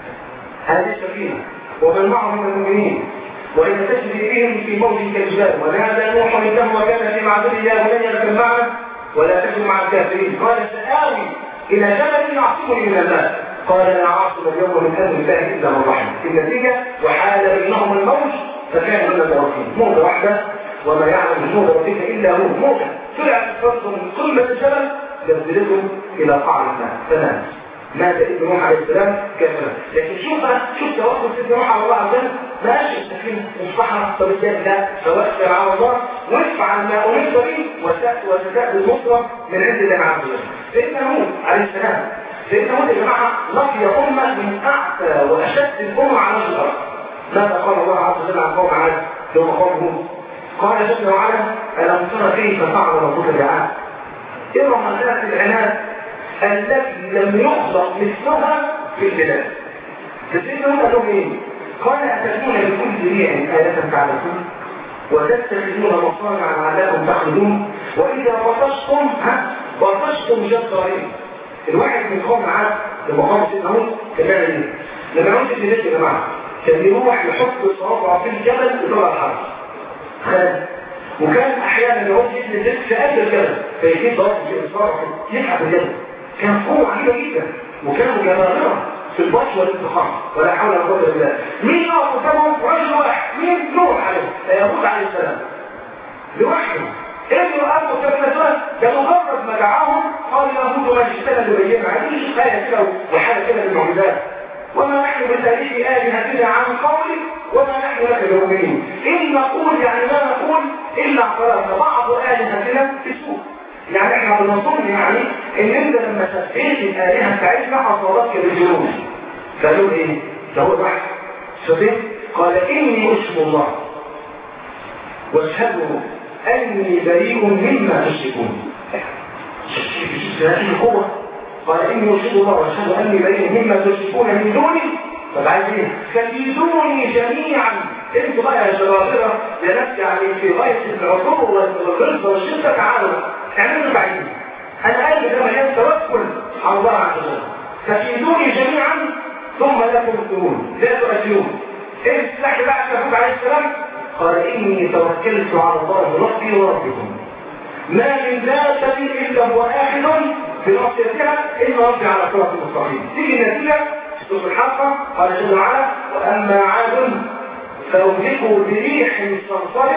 هذه السفينة ومن معه من المؤمنين وإن تجري بهم في موج كالجبال ونادى نوح ابنه وكان في معبد يا بني اركب معنا ولا تكن مع الكافرين قال سآوي إلى جبل يعصمني من الماء قال لا عاصم اليوم من أمر الله إلا من رحم في النتيجة وحال بينهم الموج فكان من الموتين موجة واحدة وما يعلم جنود ربك إلا هو موجة طلعت الفرصة من قمة الجبل ينزلكم إلى قاع الماء فنام مات ابن نوح عليه السلام كافرا لكن شوف شوف توكل سيدنا نوح على الله عز وجل ماشي السفينه الصحراء طب ازاي لا توكل على الله وادفع ما امرت به وستاتي النصره من عند الله عز وجل سيدنا نوح عليه السلام سيدنا نوح يا جماعه لقي امه من اعتى واشد الامم على وجه الارض ماذا قال الله عز وجل عن قوم عاد يوم قوم هود قال جل وعلا الم ترى كيف فعل ربك بعاد ارم ذات العناد التي لم يخلق مثلها في البلاد فسيدنا هنا لهم ايه قال اتكون بكل ريع آلة تعبثون وتتخذون مصانع لعلكم تخلدون واذا بطشتم ها بطشتم جبارين الواحد من قوم عاد لما قام سيدنا هود كان بيعمل ايه؟ لما يعود في البيت يا جماعه كان يروح يحط صوابعه في الجبل يطلع الحرب خالد وكان احيانا يعود يبني البيت في قلب الجبل فيجيب ضرب في اصبعه يسحب الجبل كان قوة عجيبة جدا وكانوا جبابرة في البطش والانتقام ولا حول ولا قوه الا بالله مين اقف قدامهم رجل واحد مين نوح عليه يهود عليه السلام لوحده ايه وقفوا كما دول ده مجرد ما دعاهم قال يهود ما جئتنا لبينا عايزين آية كده وحاجة كده بالمعجزات وما نحن بتاريخ آلهتنا عن قولك وما نحن لك بمؤمنين إن نقول يعني لا نقول إلا اعترفنا بعض آلهتنا في سوء يعني احنا بنظن يعني ان انت لما سفيت الآلهة بتاعتنا أصابتك بالجنون فقالوا ايه؟ ده هو الواحد سفيت قال إني أشهد الله واشهدوا أني بريء مما تشركون هذه القوة قال إني أشهد الله وأشهد أني بريء مما تشركون من دوني طب عايز ايه؟ فكيدوني جميعا انتوا بقى يا شبابرة يا ناس يعني في غاية العصور والغلظة والشدة تعالوا اعملوا بعيد انا قال ده مليان توكل على الله عز وجل فكيدوني جميعا ثم لا تنكرون لا تؤثرون ايه السلاح بقى داود عليه السلام قال اني توكلت على الله ربي وربكم ما من دابة الا هو اخذ بناصيتها ان ربي على صراط مستقيم تيجي النتيجه سورة الحلقة قال جل وعلا وأما عاد فأهلكوا بريح صرصر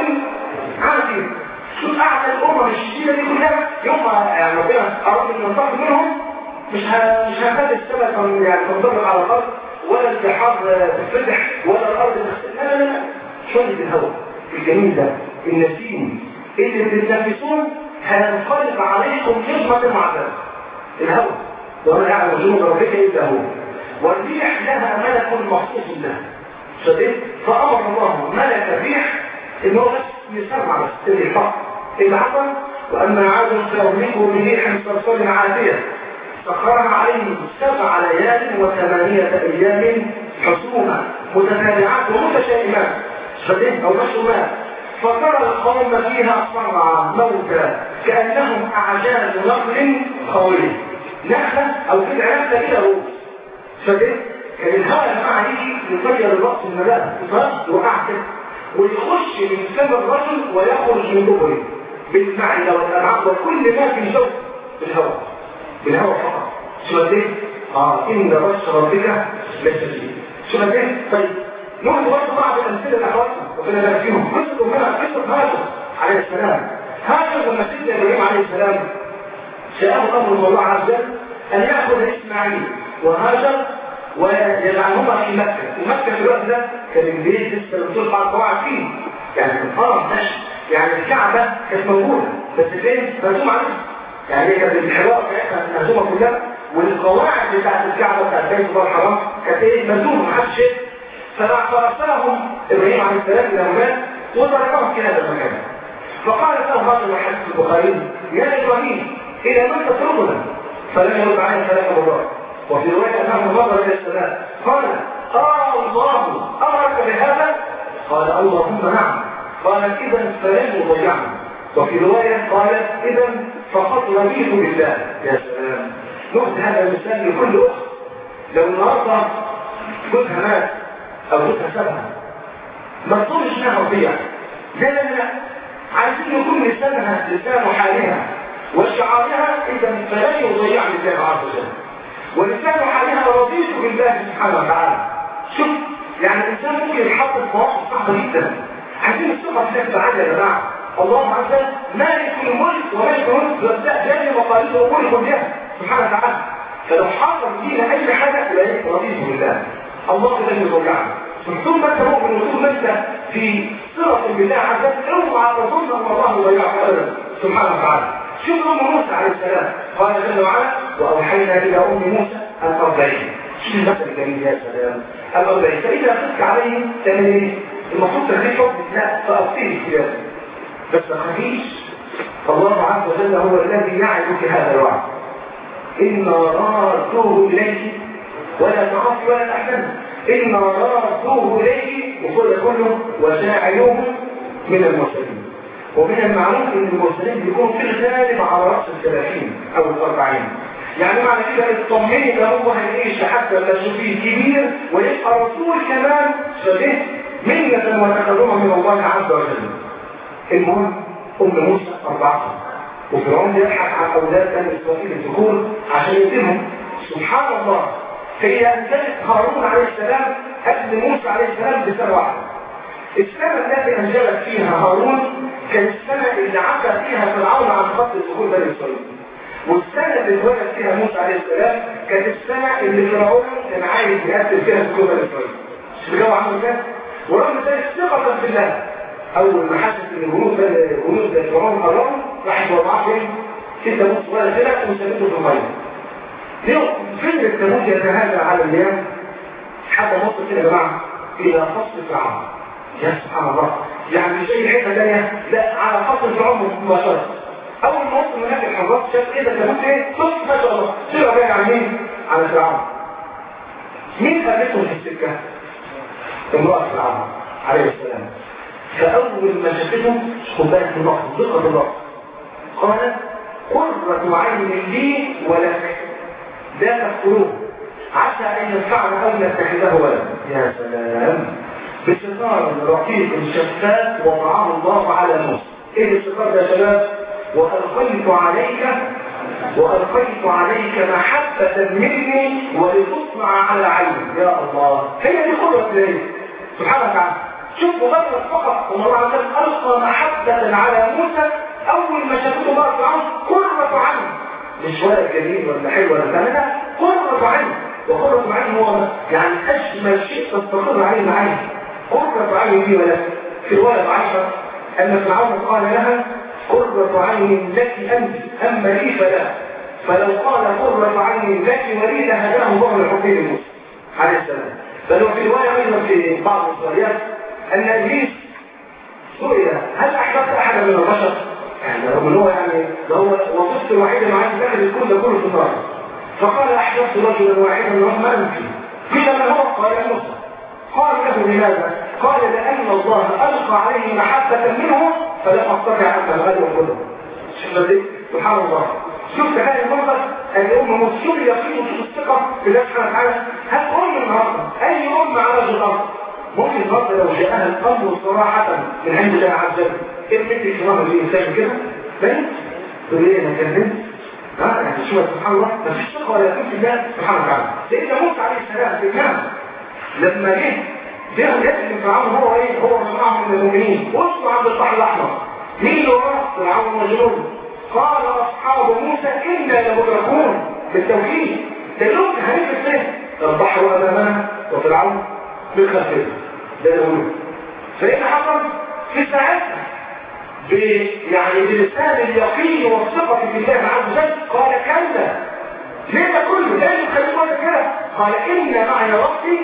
عاتي شوف أعلى الأمم الشديدة دي كلها يوم يعني ربنا أراد أن ينتقم منهم مش ه... مش هخلي السماء يعني تنطبق على الأرض ولا البحار تتفتح ولا الأرض تختلف لا لا لا شوية الهواء الجميل ده النسيم اللي بتتنفسون هينقلب عليكم نجمة معدلة الهواء وما يعلم جنود ربك إلا هو والريح لها ملك مخصوص لها شديد فأمر الله ملك الريح إنه بس يسمع بس اللي فقط اللي حصل وأما عاد فأهلكوا بريح صرصر عاتية سخرها عليهم سبع ليال وثمانية أيام حسوما متتابعات ومتشائمات شديد أو مشؤومات فترى القوم فيها صرعى موتى كأنهم أعجاز نخل خويه نخلة أو في العنب كده روح فكده كان الهواء اللي معاه يجي يغير الرأس الملاء يفرد وقع كده ويخش من فم الرجل ويخرج من دبره بالمعدة والأمعاء وكل ما في الجو بالهواء بالهواء فقط شو قد اه ان بش ربك لشديد شو قد طيب نقول برضه بعض الامثله لاخواتنا ربنا يبارك فيهم قصه امنا قصه هاجر عليه السلام هاجر لما سيدنا ابراهيم عليه السلام جاءه امر الله عز وجل ان ياخذ اسماعيل وهاجر ويجعلهما في مكة ومكة في الوقت ده كان البيت لسه الرسول بعد قواعد فيه يعني كان اه ماشي يعني الكعبة كانت موجودة بس فين مرسوم عليها يعني هي كانت الحوار بتاعتها مرسومة كلها والقواعد بتاعت الكعبة بتاعت بيت الله الحرام كانت ايه مرسومة محدش شيء فأرسلهم إبراهيم عليه السلام إلى هناك وتركهم في هذا المكان فقال له هذا الحديث البخاري يا إبراهيم إلى من تتركنا فلم يرد عليه كلام الله وفي رواية أنه نظر إلى السلام قال آه الله أمرك بهذا قال اللهم نعم قال إذا فلن يضيعني وفي رواية قال إذا فقد رضيت بالله يا سلام نؤتي هذا المثال لكل أخت لو النهارده جوزها مات أو جوزها سابها ما تظنش إنها رضيع لا لا لا عايزين يكون لسانها لسان حالها وشعارها إذا فلن يضيعني الله عز وجل ولسان حالها رضيت بالله سبحانه وتعالى شوف يعني الانسان ممكن يتحط في مواقف صعبه جدا عايزين الثقه في الله تعالى يا جماعه الله عز وجل مالك الملك ومالك الملك جل مقاليد امور كلها سبحانه وتعالى فلو حصل فينا اي حاجه يبقى رضيت بالله الله لن يضيعنا ثم انت مؤمن وطول ما انت في صله بالله عز وجل اوعى تظن ان الله يضيعك ابدا سبحانه وتعالى شوف ام موسى عليه السلام قال جل وعلا واوحينا الى ام موسى ان ارضعيه شوف المثل الجميل يا سلام ان ارضعيه فاذا خفت عليه تعمل ايه؟ المفروض تخليه حب لا فاصيل الثياب بس ما تخافيش الله عز وجل هو الذي يعدك هذا الوعد إنا رادوه إليه ولا تخافي ولا تحزني إنا رادوه إليه وكل كله وساعدوه من المرسلين ومن المعروف ان المرسلين بيكونوا في الغالب على رأس الثلاثين او الاربعين يعني معنى كده اطمني ده هو هيعيش حتى لا تشوفيه كبير ويبقى رسول كمان شبيه منة وتكرما من الله عز وجل المهم ام موسى اربعة وفرعون يبحث عن اولاد بني اسرائيل الذكور عشان يتمهم سبحان الله هي انجبت هارون عليه السلام قبل موسى عليه السلام بسنه واحده السنه التي انجبت فيها هارون كانت السنه اللي عدى فيها فرعون عن خط دخول بني اسرائيل والسنه اللي اتولد فيها موسى عليه السلام كانت السنه اللي فرعون كان عايز يقتل فيها دخول بني اسرائيل مش الجو عامل كده ورغم ذلك ثقه في الله اول ما حست ان الجنود جنود فرعون قرروا راحت وضعها فين؟ في تابوت صغير كده وسابته في الميه ليه فين التابوت يتهادى على المياه حتى وصل كده يا جماعه الى فصل فرعون يا سبحان الله يعني مش اي حته ثانيه لا على فصل فرعون مباشره اول ما وصل هناك الحراس شاف ايه ده التابوت ايه؟ بص ما شاء الله طلع جاي على مين؟ على فرعون مين قابلته في السكه؟ امراه فرعون عليه السلام فأول ما شافته خد بالك من اللحظة دقة اللحظة قال قرة عين لي ولك لا تقتلوه عسى أن ينفعنا أو نتخذه ولدا يا سلام بستار رقيق شفاف وضعه الله على موسى ايه الستار ده يا شباب وألقيت عليك وألقيت عليك محبة مني ولتصنع على عيني يا الله هي دي قدرة الله سبحانه وتعالى شوف مجرد فقط الله عز وجل ألقى محبة على موسى أول ما شافته بقى فرعون قرة عين مش ولد جميل ولا حلو ولا بتاع لا قرة عين وقرة عين هو يعني أجمل شيء تستقر عليه العين قرة عين دي ولا في رواية عشرة أن فرعون قال لها قرة عين لك أنت أما لي فلا فلو قال قرة عين لك ولي لهداه الله لحكم موسى عليه السلام بل وفي رواية أيضا في بعض الروايات أن إبليس سئل هل أحببت أحدا من البشر؟ يعني رغم ان هو يعني ده هو وظيفته الوحيده مع داخل الكون ده كله في النار فقال احببت رجلا واحدا رغم انفي قيل من هو؟ قال موسى قال له لماذا؟ قال لان الله القى عليه محبه منه فلم استطع ان اتغير كله شوف دي سبحان الله شوف تخيل المنظر ان ام مسلم يقين وشوف الثقه في الله سبحانه وتعالى هل ام النهارده اي ام على وجه الارض ممكن النهارده لو جاءها الامر صراحه من عند الله عز وجل ايه بنت الكرام اللي انسان كده بنت تقول ايه انا كان بنت ها يعني شو سبحان الله ما فيش ثقه ولا يكون في الله سبحانه وتعالى سيدنا موسى عليه السلام في النعم لما جه جه يسلم فرعون هو ايه هو جماعه من المؤمنين وصلوا عند البحر الاحمر مين اللي وراه فرعون وجنوده قال اصحاب موسى انا لمدركون بالتوحيد دلوك هنفس ايه البحر امامنا وفرعون بالخلفيه ده اللي فايه حصل في ساعتها يعني بلسان اليقين والثقة في الله عز وجل قال كلا ليه ده كله ليه يخليه كده قال إن معي ربي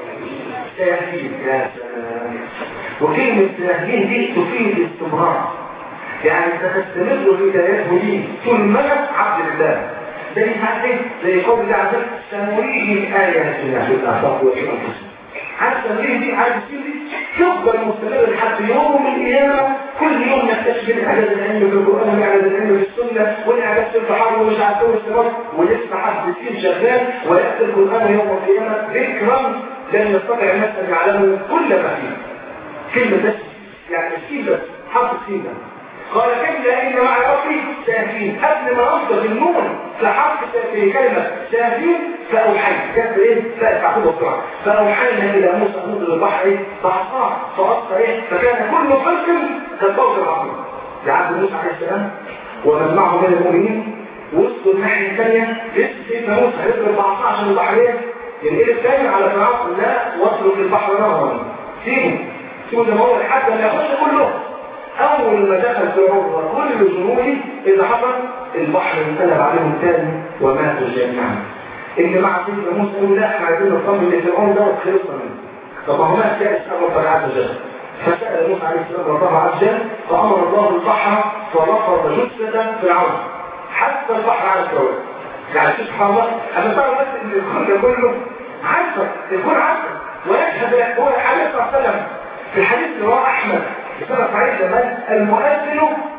سيهدين يا سلام وكلمة سيهدين دي تفيد الاستمرار يعني ستستمر في هدايته دي طول ما عبد الله زي ما زي قول الله عز وجل سنريهم آياتنا في الآفاق وفي أنفسهم حتى التمرين دي عايز دي يفضل مستمر لحد يوم القيامة كل يوم نكتشف الإعداد العلمي في القرآن والإعداد العلمي في السنة والإعداد في البحر ومش عارف ايه والاستمرار ولسه حد يصير شغال ويأتي القرآن يوم القيامة ذكرا لن يستطيع الناس أن يعلموا كل ما فيه كلمة بس يعني السين بس حرف السين بس قال كلا إن مع ربي ساهين قبل ما أنطق النون لحرف في كلمة ساهين فأوحيت كانت إيه؟ فأتعقوب بسرعة فأوحينا إلى موسى أن نضرب البحر فعصاه فغطى إيه؟ فكان كل فرق كالفوز العظيم لعبد موسى عليه السلام ومن معه من المؤمنين وصلوا الناحية الثانية لسه سيدنا موسى هيضرب بعصاه عشان البحر إيه؟ ينقلب تاني على فرعون لا وصلوا في البحر نهرا سيبوا سيبوا زي ما هو لحد ما يخش كله اول ما دخل فرعون وكل جنوده اذا حصل البحر انقلب عليهم تاني وماتوا جميعا اللي مع سيدنا موسى قالوا لا احنا عايزين نطمن لفرعون ده وخلصنا منه طب ما هو مات كائس امر الله عز وجل فسال موسى عليه السلام ربه عز وجل فامر الله البحر فرفض جثه فرعون حتى البحر على فرعون يعني سبحان الله انا تعرف بس ان الكون ده كله عارفه الكون عارفه ويشهد لك هو الحديث صلى الله عليه وسلم في الحديث اللي رواه احمد بسبب سعيد زمان المؤذن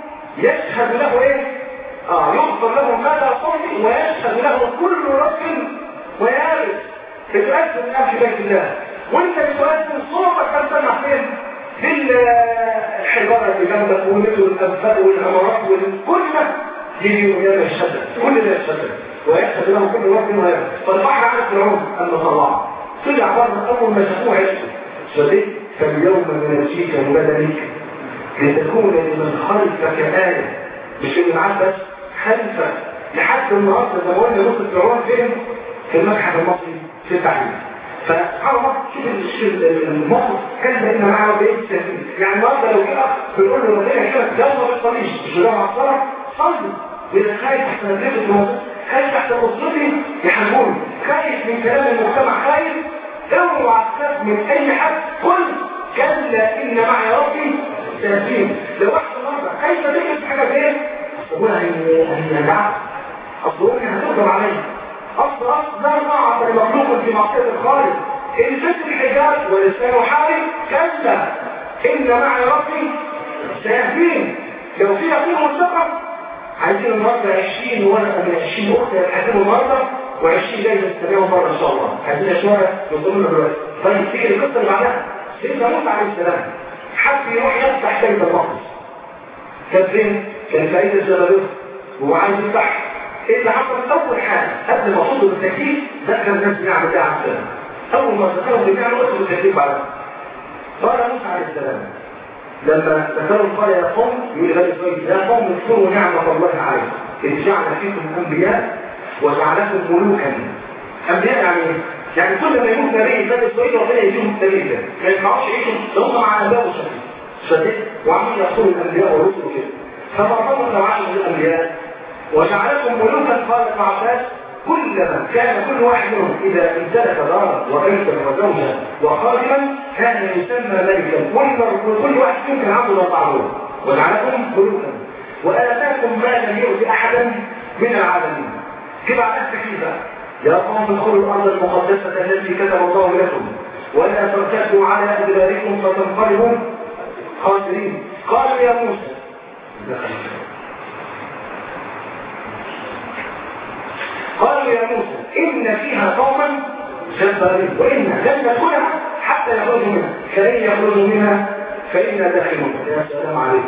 يشهد له ايه اه يغفر له ما لا صوت ويشهد له كل رب ويارث بتؤذن الان في بيت الله وانت بتؤذن صوتك كان سمع فين في الحجاره اللي جنبك والمثل والانفاق والامارات وكل ده يجي ويانا الشدد كل ده الشدد ويحسب له كل وقت ويحسب فالبحر على فرعون أما طلع طلع بره أول ما شافوه عشته فليه فاليوم ننجيك ببدنك لتكون لمن خلفك آية مش اللي معاك بس خلفك لحد النهارده زي ما قلنا نص فرعون فين؟ في المتحف المصري في التعليم فسبحان الله شوف الموقف كان بيننا معه بايه التسليم يعني النهارده لو جه بنقول له ربنا يكرمك يلا ما تصليش مش بنقول على الصلاه صلي واذا خايف احسن ادرك الموضوع خايف احسن اسرتي يحاربوني خايف من كلام المجتمع خايف اوعى تخاف من اي حد قل كلا ان معي ربي سيهدين لو واحد النهارده خايف تدرك في حاجه فين؟ اقول هينجعك اصل ممكن هتقدر عليا اصل اصل لا طاعه لمخلوق في معصيه الخالق ان ست الحجاب ولسانه حالي كلا ان معي ربي سيهدين لو في يقين مستقر عايزين النهارده 20 ورقه من 20 اخت هيتحدثوا النهارده و20 جايزه تستناهم بره ان شاء الله عايزين شويه يوصلوا لنا دلوقتي طيب تيجي القصه اللي بعدها سيدنا موسى عليه السلام حب يروح يفتح بيت المقدس كان فين؟ كان في عيد الجبلوت وهو عايز يفتح ايه اللي حصل اول حاجه قبل ما وصلوا بالتكليف دخل الناس بنعمل ده على السلام اول ما دخلوا بنعمل وصلوا بالتكليف بعدها قال موسى عليه السلام لما ذكروا قال يا قوم يقول غير كويس يا قوم اذكروا نعمة الله عليكم إذ جعل فيكم أنبياء وجعلكم ملوكا أنبياء يعني ايه؟ يعني كل ما يموت نبي بني إسرائيل ربنا يديهم النبي ده ما ينفعوش يعيشوا لو هم مع أنبياء وشديد شديد وعمال يقتلوا الأنبياء والرسل وكده فبعضهم نوعان من الأنبياء وجعلكم ملوكا قال ابن عباس كلما كان كل واحد منهم إذا امتلك دارا وبيتا وزوجا وخادما كان يسمى ملكا وكل واحد فيهم كان عنده مطعمون وجعلكم ملوكا وآتاكم ما لم يؤت أحدا من العالمين كيف عملت كيف يا قوم ادخلوا الأرض المقدسة التي كتب الله لكم ولا ترتدوا على أدباركم فتنقلبوا خاسرين قالوا يا موسى قالوا يا موسى إن فيها قوما جبارين وإن لن ندخلها حتى يخرجوا منها فإن يخرجوا منها فإنا داخلون يا سلام عليكم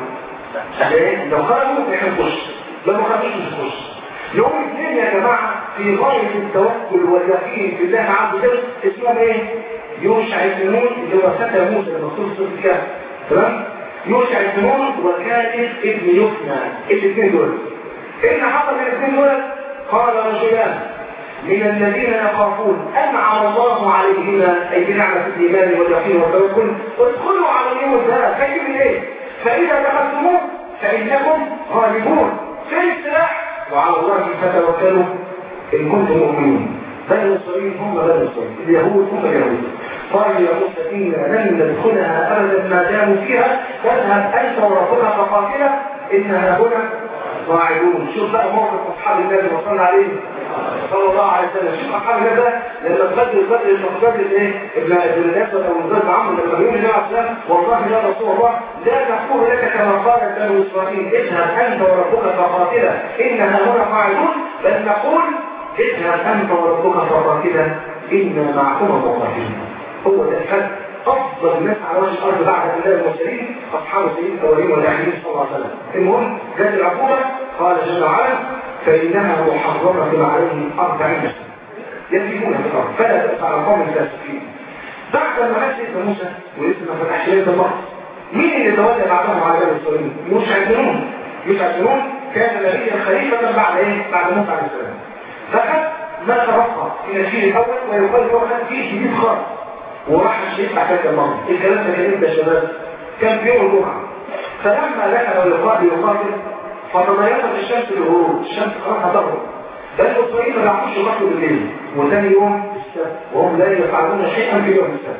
لو خرجوا نحن نخش لو ما خرجوش مش نخش يوم الاثنين يا جماعة في غاية التوكل واليقين في الله عز وجل اسمهم ايه؟ يوشع بن نون اللي هو فتى موسى لما وصل سورة الكهف تمام؟ يوشع بن نون وكاتب ابن يفنى الاثنين دول ايه اللي حصل من الاثنين دول؟ قال رجلان من الذين يخافون أنعم الله عليهما أي بنعمة الإيمان واليقين والتوكل ادخلوا على اليوم ده خايف من إيه؟ فإذا دخلتموه فإنكم غالبون فين السلاح؟ وعلى الله فتوكلوا إن كنتم مؤمنين بني إسرائيل هم بني إسرائيل اليهود هم اليهود قال يا موسى إنا لن ندخلها أبدا ما داموا فيها فاذهب أنت وربك فقاتلا إنها هنا قاعدون شوف بقى موقف أصحاب النبي وصلنا عليه صلى الله عليه وسلم شوف أصحاب النبي ده لما تبدل البدل المقدر الايه ابن ابن الاسود او ابن عمرو لما بيقول للنبي عليه السلام والله يا رسول الله لا نقول لك كما قالت بنو اسرائيل اذهب انت وربك فقاتلا انها هنا قاعدون بل نقول اذهب انت وربك فقاتلا انا معكما مقاتلون هو ده الحد افضل الناس على وجه الارض بعد الله المرسلين اصحاب سيد الاولين والاخرين صلى الله عليه وسلم المهم جاءت العقوبه قال جل وعلا فانها محرمه عليهم أربعين سنه يسيبون في الارض فلا تأس على القوم الفاسقين بعد ما مات سيدنا موسى ولسه ما فتحش ليله البحر مين اللي تولى بعدهم على بني اسرائيل؟ يشعرون يشعرون كان نبيا خليفه بعد ايه؟ بعد موسى عليه السلام فخذ ما تبقى في الجيل الاول ويقال له خد جيل جديد خالص وراح الشيخ بعد ذلك المرض الكلام ده كان امتى يا شباب؟ كان في يوم الجمعه فلما دخل يقاتل يقاتل فتضيقت الشمس للغروب الشمس خلاص هتغرب بني اسرائيل ما بيعرفوش يقاتلوا بالليل وثاني يوم السبت وهم لا يفعلون شيئا في يوم السبت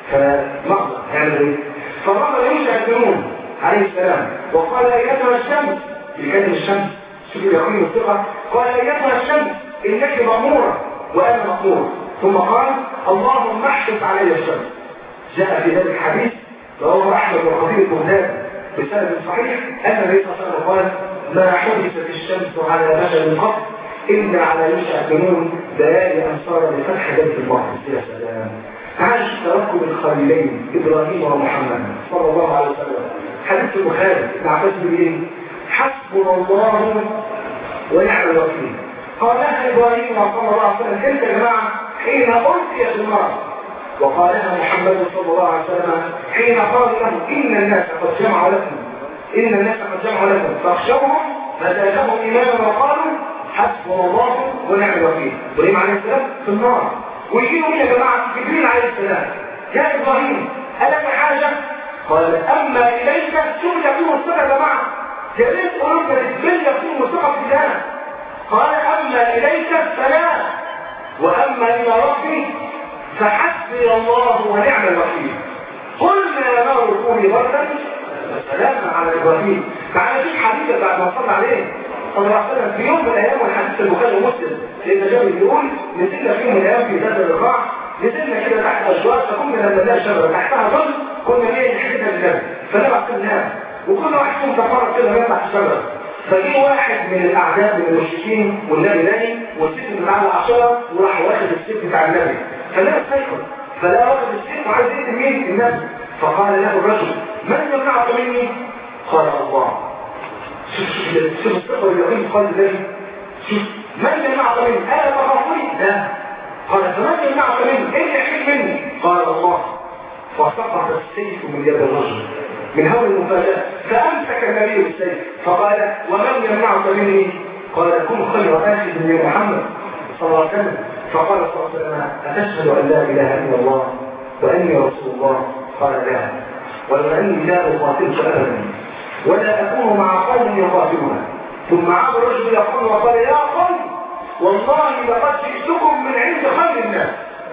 فمقصد هيعمل ايه؟ فرمى يوشع بن عليه السلام وقال ايتها الشمس في كلمه الشمس شوف اليقين والثقه قال ايتها الشمس انك ماموره وانا مامور ثم قال اللهم احدث علي الشمس جاء في ذلك الحديث رواه احمد وخطيب البغداد بسند صحيح ان النبي صلى الله عليه وسلم قال ما حدثت الشمس على بشر قط إلا على يوشع بن دلائل أنصار لفتح بيت المقدس يا سلام عاش تركب الخليلين إبراهيم ومحمد صلى الله عليه وسلم حديث البخاري ابن عباس بن حسبنا الله ونعم الوكيل قالها ابراهيم صلى الله عليه وسلم تلك يا جماعه حين القي في النار وقالها محمد صلى الله عليه وسلم حين قال له ان الناس قد جمعوا لكم ان الناس قد جمعوا لكم فاخشوهم فزادهم ايمانا وقالوا حسبنا الله ونعم الوكيل ابراهيم عليه السلام في النار ويجيوا مين يا جماعه جبريل عليه السلام يا ابراهيم الك حاجه قال اما اليك شوف يكون الثقه يا جماعه يا ريت اوروبا الاسبان يكون الثقه في الله قال اما اليك فلا واما الى ربي فحسبي الله ونعم الوكيل قلنا يا نار كوني بردا وسلاما على ابراهيم تعالى شوف حديث بعد ما صلى عليه صلى الله عليه وسلم في يوم من الايام والحديث البخاري ومسلم سيدنا جابر بيقول نزلنا في يوم من الايام في ذات الرقاع نزلنا كده تحت اشجار فكنا نزلنا شجره تحتها ظل كنا ليه نحكيها لله فنبع كلناها وكل واحد فيهم تفرق كده من تحت الشجره فجي واحد من الاعداء من المشركين والنبي نايم والسيف بتاع العشره وراح واخد السيف بتاع النبي فلا سيفه فلا واخد السيف وعايز يقتل مين النبي فقال له الرجل من يمنعك مني قال الله شوف شوف شوف الثقه واليقين قال ازاي شوف من يمنعك مني الا تخافني لا قال فمن يمنعك مني ايه يحيل مني قال الله فسقط السيف من يد الرجل من هول المفاجاه فامسك النبي بالسيف فقال ومن يمنعك مني قال كن خير اخذ يا محمد صلى الله عليه وسلم فقال صلى الله عليه وسلم اتشهد ان لا اله الا الله واني رسول الله قال لا ولو اني لا اقاتلك ابدا ولا اكون مع قوم يقاتلون ثم عاد الرجل يقول وقال يا قوم والله لقد جئتكم من عند خير الناس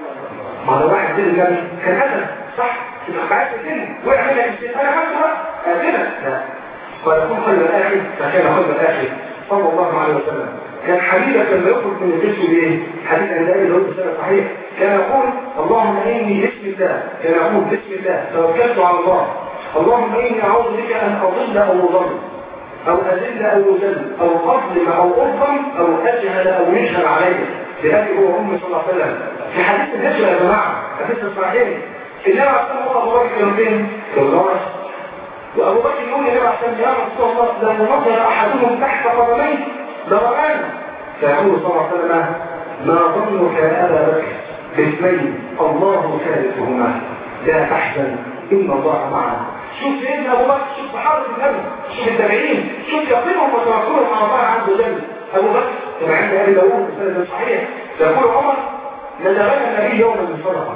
ما لو واحد زي النبي كان هذا صح تبقى عايز تقتلني وقع منك الشيء انا خدت بقى اقتلك لا قال كن خير الاخر فكان خير الاخر صلى الله عليه وسلم كان حبيبك لما يخرج من الجسم بايه؟ حديث عند ابي داود بسنه صحيح كان يقول اللهم اني بسم الله كان يقول بسم الله توكلت على الله اللهم اني اعوذ بك ان اضل او اضل او اذل او اذل او اظلم او اظلم او اجهل او يجهل علي بابي هو امي صلى الله عليه وسلم في حديث الهجره يا جماعه حديث الصحيحين النبي عليه الصلاه والسلام ابو بكر كان فين؟ في الغرس وابو بكر يقول للنبي عليه الصلاه والسلام يا رسول الله لو نظر احدهم تحت قدميه لرآنا فيقول صلى الله عليه وسلم ما ظنك يا ابا بكر باثنين الله ثالثهما لا تحزن ان الله معنا شوف سيدنا ابو بكر شوف صحابه النبي شوف التابعين شوف يقينهم وتوكلهم على الله عز وجل ابو بكر كما عند ابي داوود بسند صحيح يقول عمر نزغنا النبي يوما من صدقه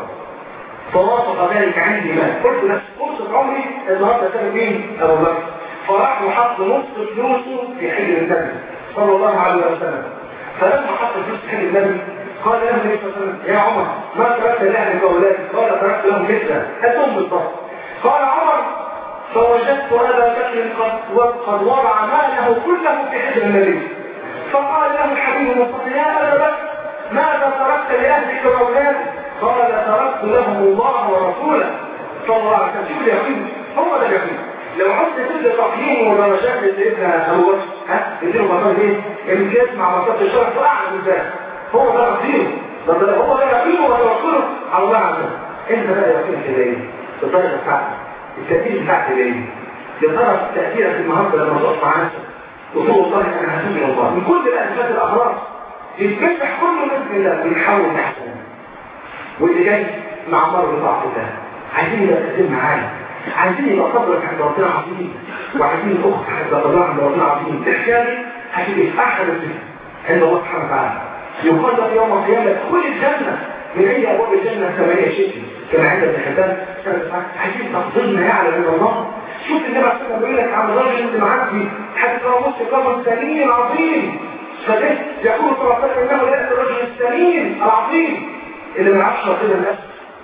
فوافق ذلك عندي مال قلت نفس فرصه عمري النهارده كان مين ابو بكر فراح وحط نص فلوسه في حجر النبي صلى الله عليه وسلم فلما حط الفلوس في حجر النبي قال له النبي صلى الله عليه وسلم يا عمر ما تركت لاهلك واولادك قال تركت لهم مثله هاتهم بالضبط قال عمر فوجدت ابا بكر قد قد وضع ماله كله في حجر النبي فقال له الحبيب المصطفى يا ابا بكر ماذا تركت لاهلك واولادك قال تركت لهم الله ورسوله صلى الله عليه وسلم شوف اليقين هو ده اليقين لو عدت تبدا تقييم ودرجات لسيدنا ابو بكر ها يديله مقام ايه؟ امتياز مع مرتبه الشرف واعلى من ذلك هو ده تقييمه ده هو ده يقينه وتوكله على الله عز وجل انت بقى يقينك ايه؟ الدرجه بتاعتك التأثير بتاعتك ايه؟ يا ترى تأثيرك النهارده لما تقف مع نفسك وتقول والله انا هتوب الى الله من كل الاسباب الاغراض يتفتح كله باذن الله ويحاول يحسن واللي جاي مع مر بطاعة الله عايزين يبقى تقدم معايا عايزين يبقى قدرك عند ربنا عظيم وعايزين الاخت عند الله عند ربنا عظيم تحتاجي هتبقى في احسن الدنيا عند الله سبحانه وتعالى يقال لك يوم القيامه ادخل الجنه من اي ابواب الجنه ثمانيه شكل كما عند ابن حبان عايزين تفضلنا يعلم من الله شوف النبي عليه الصلاه بيقول لك عن الراجل اللي معاك دي حتى لو نص قمر سليم عظيم فده يقول صلى الله عليه وسلم انه لا الرجل السليم العظيم اللي ما يعرفش ربنا النفس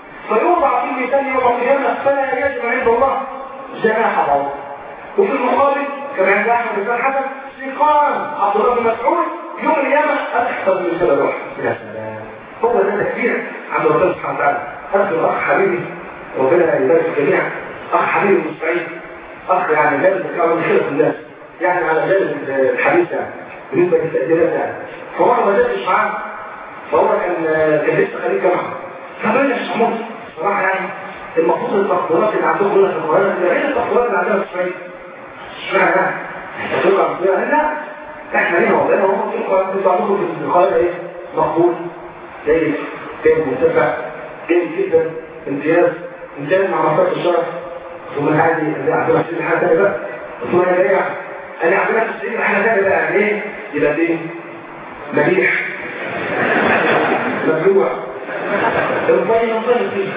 فيوضع في ميزان يوم القيامه فلا يجب عند الله جناح بعوض وفي المقابل كما عند احمد بن حسن سيقان عبد الله بن مسعود يوم القيامه اكثر من سبب واحد يا سلام هو ده تكبير عند ربنا سبحانه وتعالى اخي الاخ حبيبي ربنا يبارك في الجميع اخ حبيبي المستعين اخ يعني جالس بتاعه من خير الناس يعني على جانب الحديث يعني بالنسبه للتقديرات يعني فهو ما بداتش معاه فهو كان كان لسه خريج جامعه فبدا يشمر صراحه يعني المفروض التقديرات اللي عندهم هنا في القران غير التقديرات اللي عندنا في الصعيد اشمعنى؟ هتبقى مصيرها لا احنا هنا وضعنا هم في بعضكم في القاهرة ايه مقبول جيد جيد مرتفع جيد جدا امتياز امتياز مع مصارف الشرف ثم هذه اللي عندنا في الحاجة تانية بقى ثم انا راجع انا عندنا في السنين الحاجة تانية بقى يعني ايه يبقى ايه مليح مبلوع الطيب الطيب فيه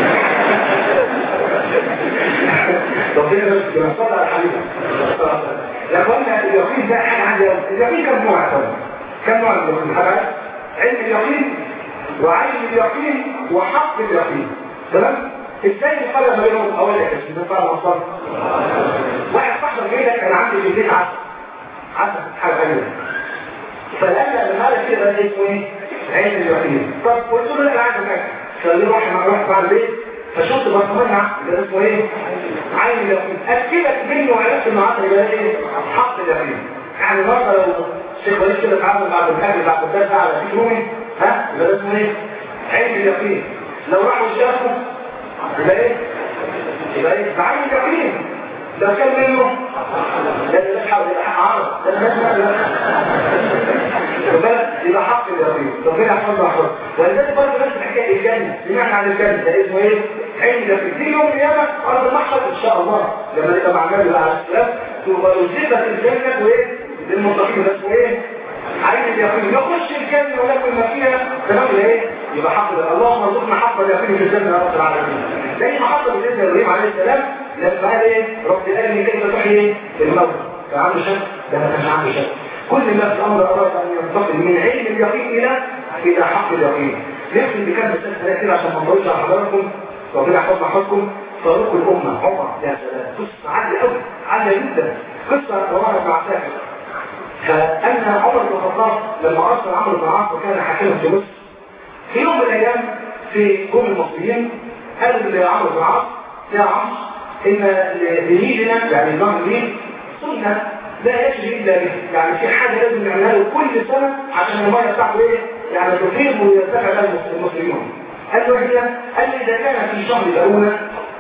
ربنا بس بنصلي على الحبيب يا اخوانا اليقين ده حاجه عندي اليقين كم نوع يا كم نوع من اليقين حاجه علم اليقين وعين اليقين وحق اليقين تمام ازاي نفرق ما بينهم اقول لك بس ده فعلا اصلا واحد صاحبي جاي لك انا عندي في البيت عسل عسل حاجه ثانيه فلما لما قال كده ده اسمه ايه علم اليقين طب قلت له انا عايز حاجه فقال لي روح انا اروح بعد البيت فشفت برطمانها ده اسمه ايه عين اليقين اكدك مني وعرفت ان عقل يبقى ايه حق اليقين يعني النهارده لو الشيخ وليد كده اتعامل بعد الاكل بعد الدرس على في رومي ها يبقى ده اسمه ايه عين اليقين لو راحوا شافوا يبقى ايه يبقى ايه بعين اليقين لو كان منه لا لا حول ولا حق عرض لا يبقى حق اليقين ربنا يحفظنا يحفظنا ولذلك برضه نفس الحكايه الجنه سمعنا عن الجنه ده اسمه ايه عين اليقين دي يوم القيامه ارض المحشر ان شاء الله لما نبقى مع النبي عليه السلام تبقى نزلت الجنه وايه للمتقين ده اسمه ايه عين اليقين يخش الجنه ولكن ما فيها تمام ايه يبقى حق اللهم ارزقنا حق اليقين في الجنه يا رب العالمين زي ما حصل بالنسبه لابراهيم عليه السلام لما قال ايه رب العالمين كيف تحيي الموت كان عنده شك ده ما كانش عنده شك كل ما في الامر اراد ان ينتقل من علم اليقين الى الى حق اليقين نختم بكام مثال كده عشان ما نطولش على حضراتكم ربنا يحفظنا حظكم فاروق الامه عمر يا سلام قصه عاليه قوي عاليه جدا قصه وراها مع ساكت فان عمر بن الخطاب لما ارسل عمرو بن العاص وكان حاكما في مصر في يوم من الايام في قوم المصريين قال لعمرو بن العاص يا عمرو ان لنيلنا يعني نهر النيل سنه لا يجري الا به يعني في حاجه لازم نعملها له كل سنه عشان الميه بتاعته ايه يعني تفيض ويرتفع بها المسلمون قال له هي قال لي اذا كان في شهر الاولى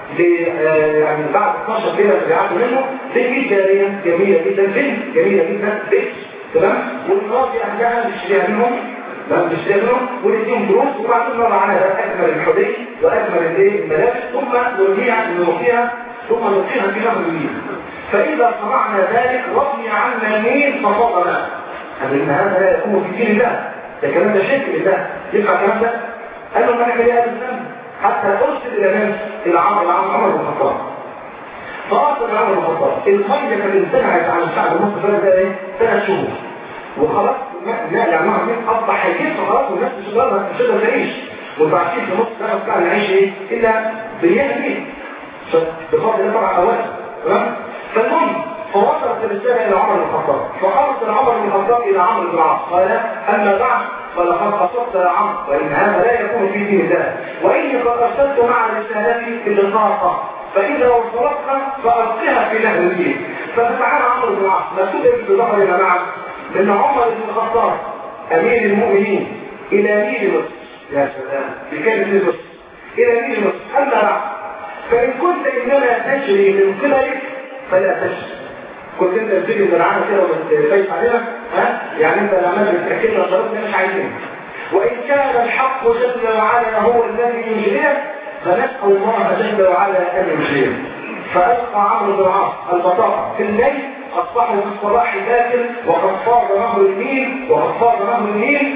يعني بعد 12 ليله رجعت منه دي جاريه جميله جدا بنت جميله جدا بنت تمام والراجل اهلها بيشتريها منهم تمام بيشتريها منهم ونديهم دروس وبعدين نرى عنها اجمل الحدي واجمل الايه الملابس ثم نرميها نلقيها ثم نلقيها في نهر النيل فاذا صنعنا ذلك رضي عنا النيل ففضل ان هذا لا يكون في دين الله ده كلام ده شرك لله ينفع الكلام ده؟ قال له ما انا كده الذنب حتى ارسل الى ناس الى عمر الى عمر بن الخطاب فارسل عمر بن الخطاب الميه كانت انتهت على الشعب المصري ده ايه؟ ثلاث شهور وخلاص لا يعني نهر النيل اصبح هيجيب خلاص والناس مش قادره مش قادره تعيش والبعثين في مصر لا يستطيع ان يعيش ايه؟ الا باليمين بفضل الله طبعا اولا تمام؟ فالمهم فوصلت الرسالة إلى عمر بن الخطاب فأرسل عمر بن الخطاب إلى عمرو بن العاص قال أما بعد فلقد قصدت يا عمرو وإن هذا لا يكون في دين الله وإني قد أرسلت مع رسالتي بالإطلاق فإذا وصلتك فألقها في نهر النيل فتعالى عمرو بن العاص مكتوب في ظهرنا معا من عمر بن الخطاب أمير المؤمنين إلى نيل مصر يا سلام بكلمة مصر إلى نيل مصر أما بعد فإن كنت إنما تجري من قبلك فلا تجري كنت انت بتيجي زرعانه كده وبتفايت عليها ها يعني انت العمال بتاكلنا وشربنا مش عايزين وان كان الحق جل وعلا هو الذي يجريه فنسال الله جل وعلا ان يجريه فالقى عمرو بن العاص البطاقه في الليل اصبحوا في الصباح باكر وقد فاض نهر النيل وقد فاض نهر النيل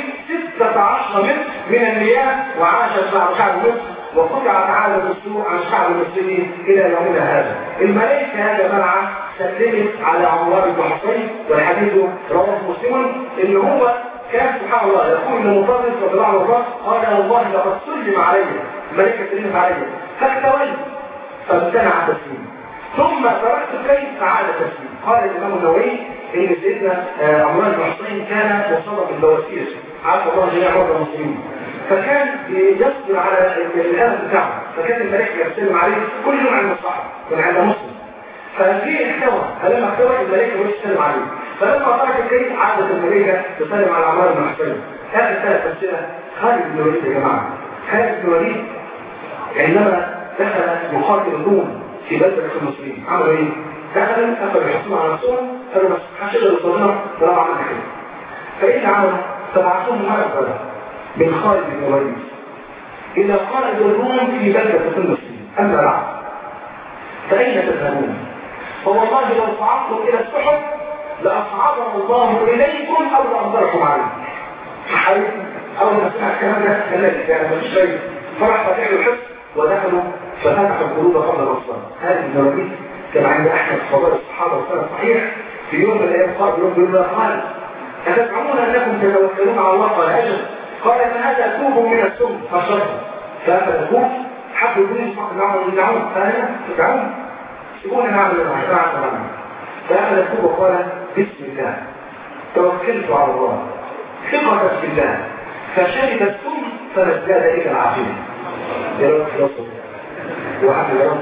16 متر من المياه وعاشت مع شعب مصر وقطعت عالم السوء عن شعب المسلمين الى يومنا هذا الملائكه هذا منع سلمت على عمار بن حصين والحديث رواه مسلم ان هو كان سبحان الله يقول لمطرس رضي الله عنه قال والله لقد سلم علي الملائكه سلمت علي فاكتويت فامتنع التسليم ثم تركت الكيس فعاد التسليم قال الامام النووي ان سيدنا عمار بن حصين كان مصاب بالبواسير عافى الله جميع مرضى المسلمين فكان يصبر على الالم بتاعه فكان الملائكه يسلم عليه كل يوم عند الصحابه من عند مسلم ففي احتوى فلما احتوى الملائكه مش تسلم عليه فلما ترك الكيس عادت الملائكه تسلم على عمار بن حصين هذه الثلاث امثله خالد بن الوليد يا جماعه خالد بن الوليد عندما دخل يقاتل الروم في بلدة المسلمين عملوا ايه؟ دخلوا أخذوا يحطوا على نفسهم قالوا بس حشد الصغيرة طلعوا عمل كده فإيه اللي عملوا؟ فبعثوهم مرة من خالد بن الوليد إلى قائد الروم في بلدة فلسطين أما بعد فأين تذهبون؟ فوالله لو صعدتم إلى السحب لأصعدهم الله إليكم أو لأنظركم عليه حقيقي أول ما سمع الكلام ده قال لك يعني مفيش شيء فرح فتح الحس ودخلوا ففتحوا القلوب قبل الأصلا هذه النوابيس كما عند أحمد فضائل الصحابة والسنة صحيح في يوم من الأيام قال يوم بيقول قال أتزعمون أنكم تتوكلون على الله قال أجل قال فهذا كوب من السم فشرب فأخذ الكوب حبوا يقولوا نعم يدعون فأنا تدعون يقول نعمل نعمل نعمل فأخذ الكوب وقال بسم الله توكلت على الله ثقة في الله فشرب السم فازداد إلى العافية يا رب يصل وعمل يا رب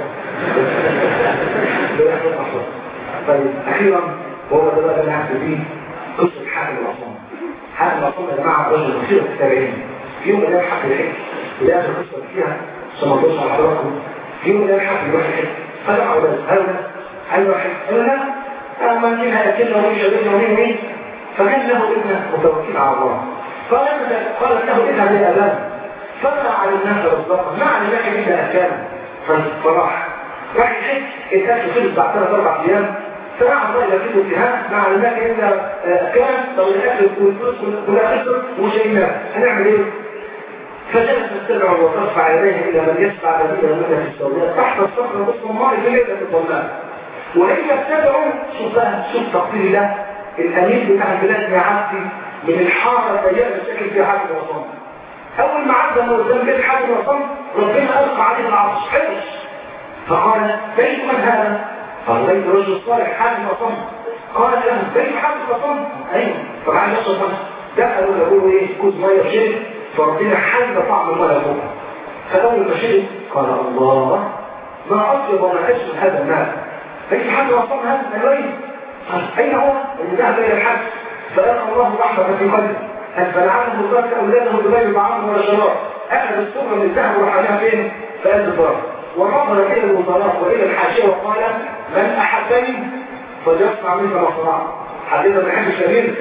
طيب أخيرا وهو ده بقى اللي هنحكي فيه قصة حاكم الأصنام حاكم الأصنام يا جماعة رجل كثير في التابعين في يوم من الأيام حكي الحج وده آخر قصة فيها عشان ما أقولش على حضراتكم في يوم من الأيام حكي يروح الحج فدعوا ولاد هلا عايز يروح الحج قالوا لا ما مين هياكلنا ومين شغلنا ومين ومين فكان له ابن متوكل على الله قال قالت له اذهب يا ابان فقرا على الناس رزقا ما علمك الا اكانا فراح راح الحج الاكل خلص بعد ثلاث اربع ايام فراح الله الى كده اتهام ما علمك الا اكان لو الاكل والفلوس كلها خسر وشيناه هنعمل ايه؟ فجلس تتبع وترفع يديه الى من يسمع الذين من في السوداء تحت الصخره بص النار في ليله الظلام وهي تتبعوا شوف شوف تقدير الله الامير بتاع البلاد بيعدي من الحاره الضيقه اللي ساكن فيها حاجه وصم اول ما عدى من قدام بيت حاجه وصم ربنا القى عليه العرش حرش فقال بيت من هذا؟ قال بيت رجل صالح حاجه وصم قال له بيت حاجه وصم ايوه فبعد نفسه وصم دخلوا له ايه كوز ميه وشرب فربنا حل طعم الميه فوق فاول ما شرب قال الله ما اطيب وما اجمل هذا الماء بيت حاجه وصم هذا من أين هو؟ اللي ذهب إلى الحج فلقى الله رحمة في قلبه أن فلعنه الله أولاده بغير طعام ولا شراب أخذ السرة من الذهب وحملها فين؟ في قلب الدار ونظر إلى الوزراء وإلى الحاشية وقال من أحبني فليصنع منك ما صنع حديثا ما يحبش كبير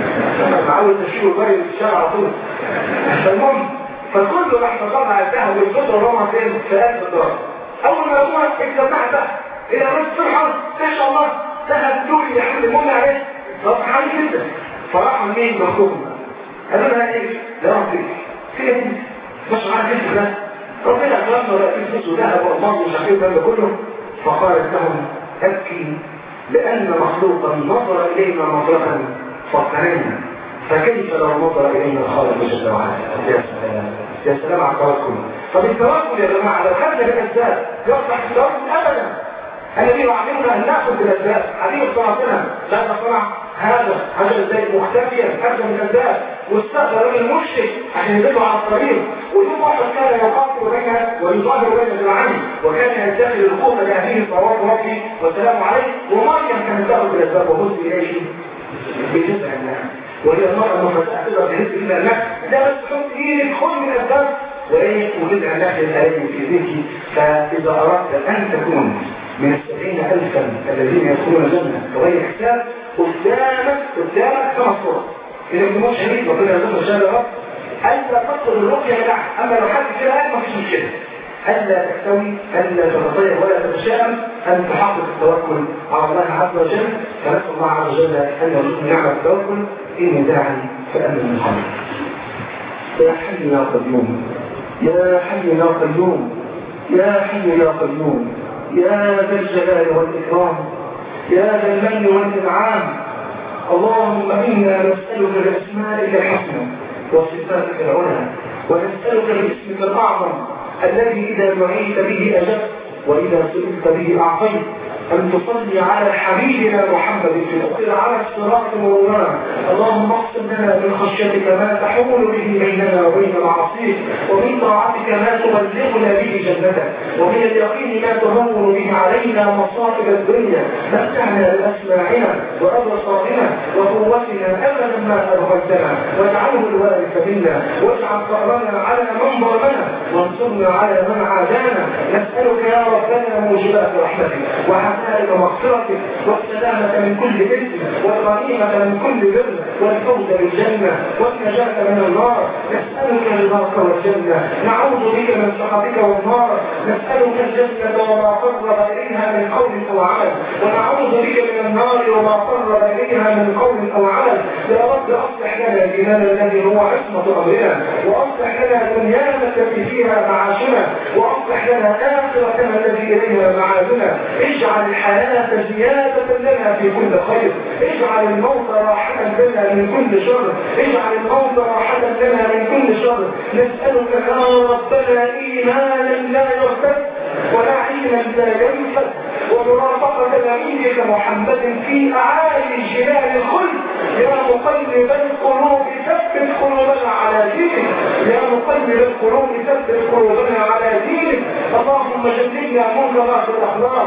معود تشير البري في الشارع على طول فالمهم فكل راح تطلع الذهب والفضة ورمى فين؟ في قلب الدار أول ما يقول اكتب تحت إلى رأس فرحة ما شاء الله ذهب دوري يحمل المولى عليه فرحان جدا فراحوا مين مخطوبهم قالوا لها ايه يا ربي في ايه مش عارف ايه ده ربنا اكرمنا ولا في فلوس وذهب والماضي ومش عارف ايه ده كله فقالت لهم ابكي لان مخلوقا نظر الينا نظره فقرنا فكيف لو نظر الينا الخالق جل وعلا يا سلام يا سلام على التوكل طب التوكل يا جماعه لو خدنا بالاسباب يصلح التوكل ابدا الذي يعلمنا ان ناخذ بالاسباب حديث صلاتنا لما صنع هذا هذا ازاي مختفيا هذا من الاسباب واستغفر من المشرك عشان يدله على الطريق ويوم واحد كان يقاتل بينها ويظاهر بين ذراعيه وكان يدخل القوه لاهله صلوات ربي والسلام عليه ومريم كانت تاخذ بالاسباب وهز اليه بجزء الناس وهي المرأة المفتاة تقدر تهز إلى الناس ده بس حط إيدك خذ من الأسباب وإيه وجزء الناس الآية في ذهنك فإذا أردت أن تكون من السبعين ألفا الذين يدخلون الجنة بغير حساب قدامك قدامك خمس صور إذا كنت مش شهيد ربنا يرزقنا إن شاء الله ألا تطلب الرقية من أحد أما لو حد كده قال مفيش مشكلة ألا تستوي ألا تتطير ولا تتشائم أن تحقق التوكل على الله عز وجل فنسأل الله عز وجل أن يرزقنا نعمة التوكل إني داعي فأمن من خلق يا حي يا قيوم يا حي يا قيوم يا حي يا قيوم يا ذا الجلال والإكرام يا ذا المن والإنعام اللهم إنا نسألك بأسمائك الحسنى وصفاتك العلى ونسألك باسمك الأعظم الذي إذا دعيت به أجبت وإذا سئلت به أعطيت أن تصلي على حبيبنا محمد في الأخير على الصراط مولانا اللهم اقسم لنا من خشيتك ما تحول به بيننا وبين معاصيك ومن طاعتك ما تبلغنا به جنتك ومن اليقين ما تهون به علينا مصائب الدنيا متعنا بأسماعنا وأبصارنا وقوتنا أبدا ما أبغيتنا واجعله الوارث منا واجعل ثأرنا على من ظلمنا وانصرنا على من عادانا نسألك يا ربنا موجبات رحمتك وعزائم مغفرتك والسلامة من كل إثم والغنيمة من كل بر والفوز بالجنة والنجاة من النار نسألك رضاك والجنة نعوذ بك من سخطك والنار نسألك الجنة وما قرب إليها من قول أو عمل ونعوذ بك من النار وما قرب إليها من قول أو عمل يا رب أصلح لنا ديننا الذي هو عصمة أمرنا وأصلح لنا دنيانا التي فيها معاشنا وأصلح لنا آخرتنا التي إليها معادنا اجعل الحياة زيادة لنا في كل خير اجعل الموت راحة لنا من كل شر اجعل الموت راحة لنا من كل شر نسألك يا ربنا إيمانا لا يرتد ولا علما لا ينفد ومرافقة نبيك محمد في أعالي جلال الخلد يا مقلب القلوب ثبت قلوبنا على دينك يا مقلب القلوب ثبت قلوبنا على دينك اللهم جنبنا منكرات الأخلاق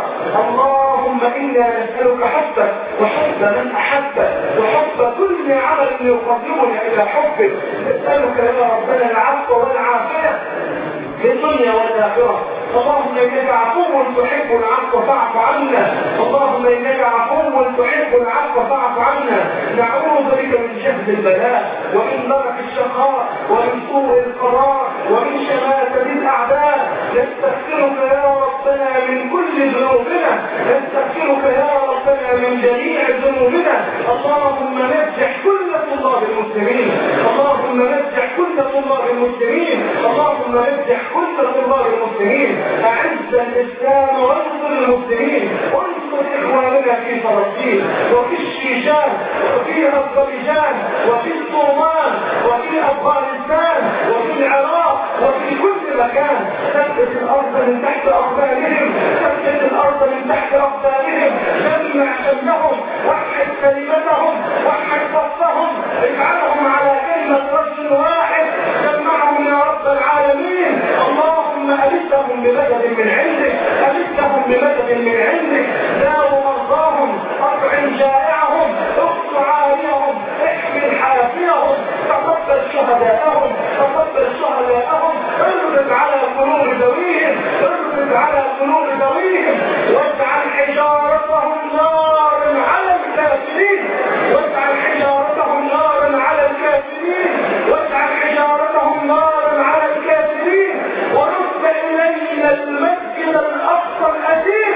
اللهم إنا نسألك حبك وحب من أحبك وحب كل عمل يقربنا إلى حبك نسألك يا ربنا العفو والعافية في الدنيا والآخرة اللهم انك عفو تحب العفو فاعف عنا اللهم انك عفو تحب العفو فاعف عنا نعوذ بك من جهد البلاء ومن درك الشقاء ومن سوء القضاء ومن شماتة الاعداء نستغفرك يا ربنا من كل ذنوبنا نستغفرك يا ربنا من جميع ذنوبنا اللهم نجح كل طلاب المسلمين اللهم نجح كل طلاب المسلمين اللهم نجح كل طلاب المسلمين أعز الإسلام وانصر المسلمين وانصر إخواننا في فلسطين وفي الشيشان وفي أذربيجان وفي الصومال وفي أفغانستان وفي العراق وفي كل مكان ثبت الأرض من تحت أقدامهم ثبت الأرض من تحت أقدامهم جمع شملهم وحد كلمتهم وحد صفهم اجعلهم على كلمة رجل واحد جمعهم يا رب العالمين اللهم ألسهم بمدد من عندك ألسهم بمدد من عندك داو مرضاهم أطعم جائعهم اقص عاليهم احمل حافيهم تقبل شهداءهم تقبل شهداءهم اربط على قلوب ذويهم اربط على قلوب ذويهم واجعل حجارتهم نارا على الكافرين واجعل حجارتهم نارا على الكافرين واجعل حجارتهم نارا على الكافرين ورد إلينا المسجد الأقصى الأثير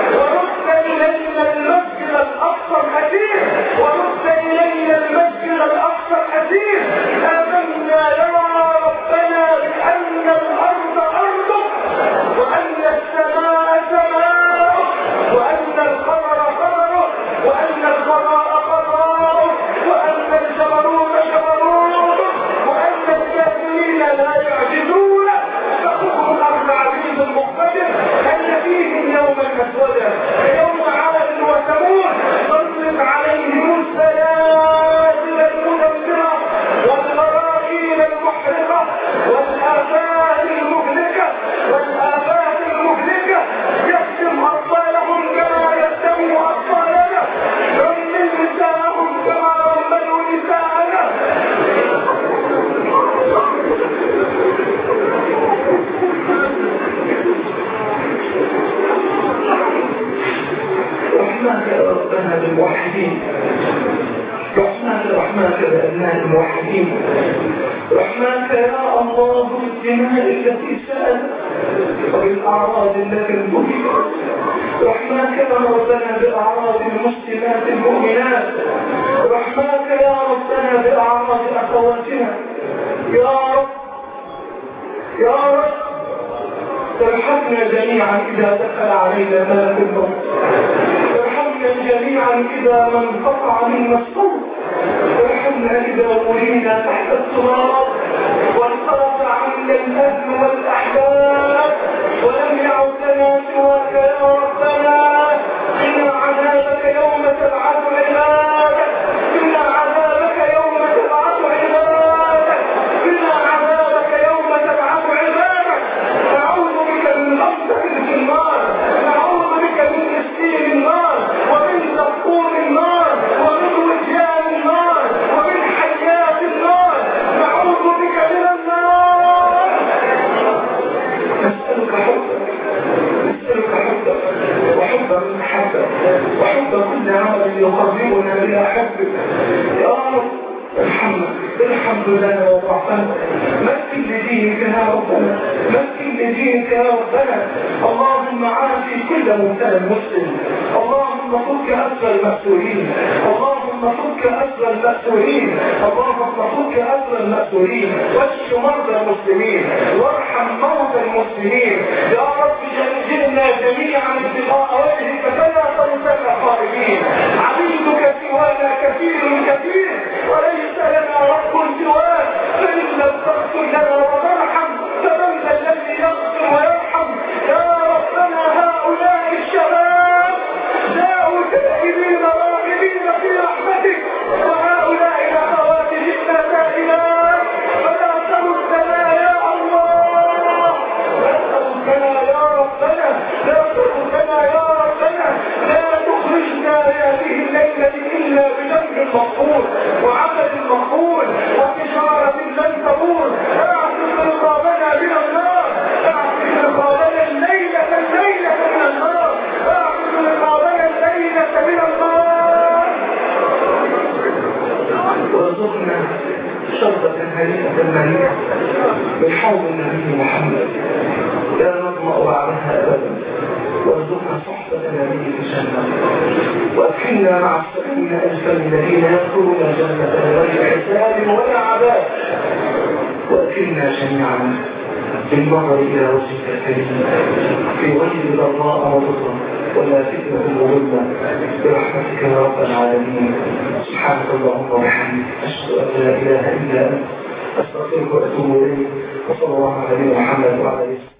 ورد إلينا المسجد الأقصى الأثير ورد إلينا المسجد الأقصى الأثير آمنا يا ربنا بأن الأرض أرضك وأن السماء سماؤك وأن القمر قمرك وأن القضاء قضاؤك وأن الجبروت جبروتك وأن الكافرين لا يعجزون فخذوا الأرض عزيز مقتدر أن فيهم يوما مسودا يوم عاد وثمود سلط عليهم السلاسل المدمرة والبراكين المحرقة والآفات المهلكة والآفات المهلكة يختم أطفالهم كما يختم أطفالنا رمل نساءهم كما رملوا نساءنا رحمك يا ربنا بالموحدين رحمك رحمك بأبناء الموحدين رحمك يا الله بالدماء التي سألت وبالأعراض التي انتهكت رحمك يا ربنا بأعراض المسلمات المؤمنات رحمك يا ربنا بأعراض أخواتنا يا رب يا رب ترحمنا جميعا إذا دخل علينا ملك الموت ترحمنا جميعا إذا ما انقطع منا الصوت ترحمنا إذا ولينا تحت التراب وانصرف عنا الأهل والأحباب ولم يعد لنا سواك يا ربنا قنا عذابك يوم تبعث عبادك قنا عذابك يوم تبعث عبادك قنا عذابك يوم تبعث عبادك نعوذ بك من غمسة في النار نعوذ بك من تسليم النار ومن زقوم النار ومن وجيان النار ومن الحمد لنا وضعفنا مكن لدينك يا ربنا مكن لدينك يا ربنا اللهم عافي كل مبتلى مسلم اللهم فك أسر المسؤولين اللهم فك أسر المسؤولين اللهم فك أسر المسؤولين واشف مرضى المسلمين وارحم موتى المسلمين يا رب جنجلنا جميعا ابتغاء وجهك فلا تنسنا خائبين عبيدك سوانا كثير كثير وليس لنا رب سواك فإن لم تغفر لنا وترحم فمن ذا الذي يغفر ويرحم يا ربنا هؤلاء الشباب جاءوا تائبين راغبين في رحمتك وهؤلاء الاخوات جئنا سائلات فلا تردنا يا الله لا تردنا يا ربنا لا تردنا يا ربنا لا تخرجنا هذه الليله الا بذنب مغفور وعمل مقبول وتجاره لن تبور اعتق رقابنا من النار اعتق رقابنا الليله الليله من النار اعتق رقابنا الليله من النار وارزقنا شربة هنيئة مريئة من حوض النبي محمد لا نطمع بعدها أبدا وارزقنا صحبة النبي في الجنة وأدخلنا مع السبعين ألفا الذين يدخلون الجنة بغير حساب ولا عذاب وأدخلنا جميعا بالنظر إلى وجهك الكريم في غير ضراء وضرا ولا فتنة مضلة برحمتك يا رب العالمين سبحانك اللهم وبحمدك أشهد أن لا إله إلا أنت أستغفرك وأتوب إليك وصلى الله على نبينا محمد وعلى آله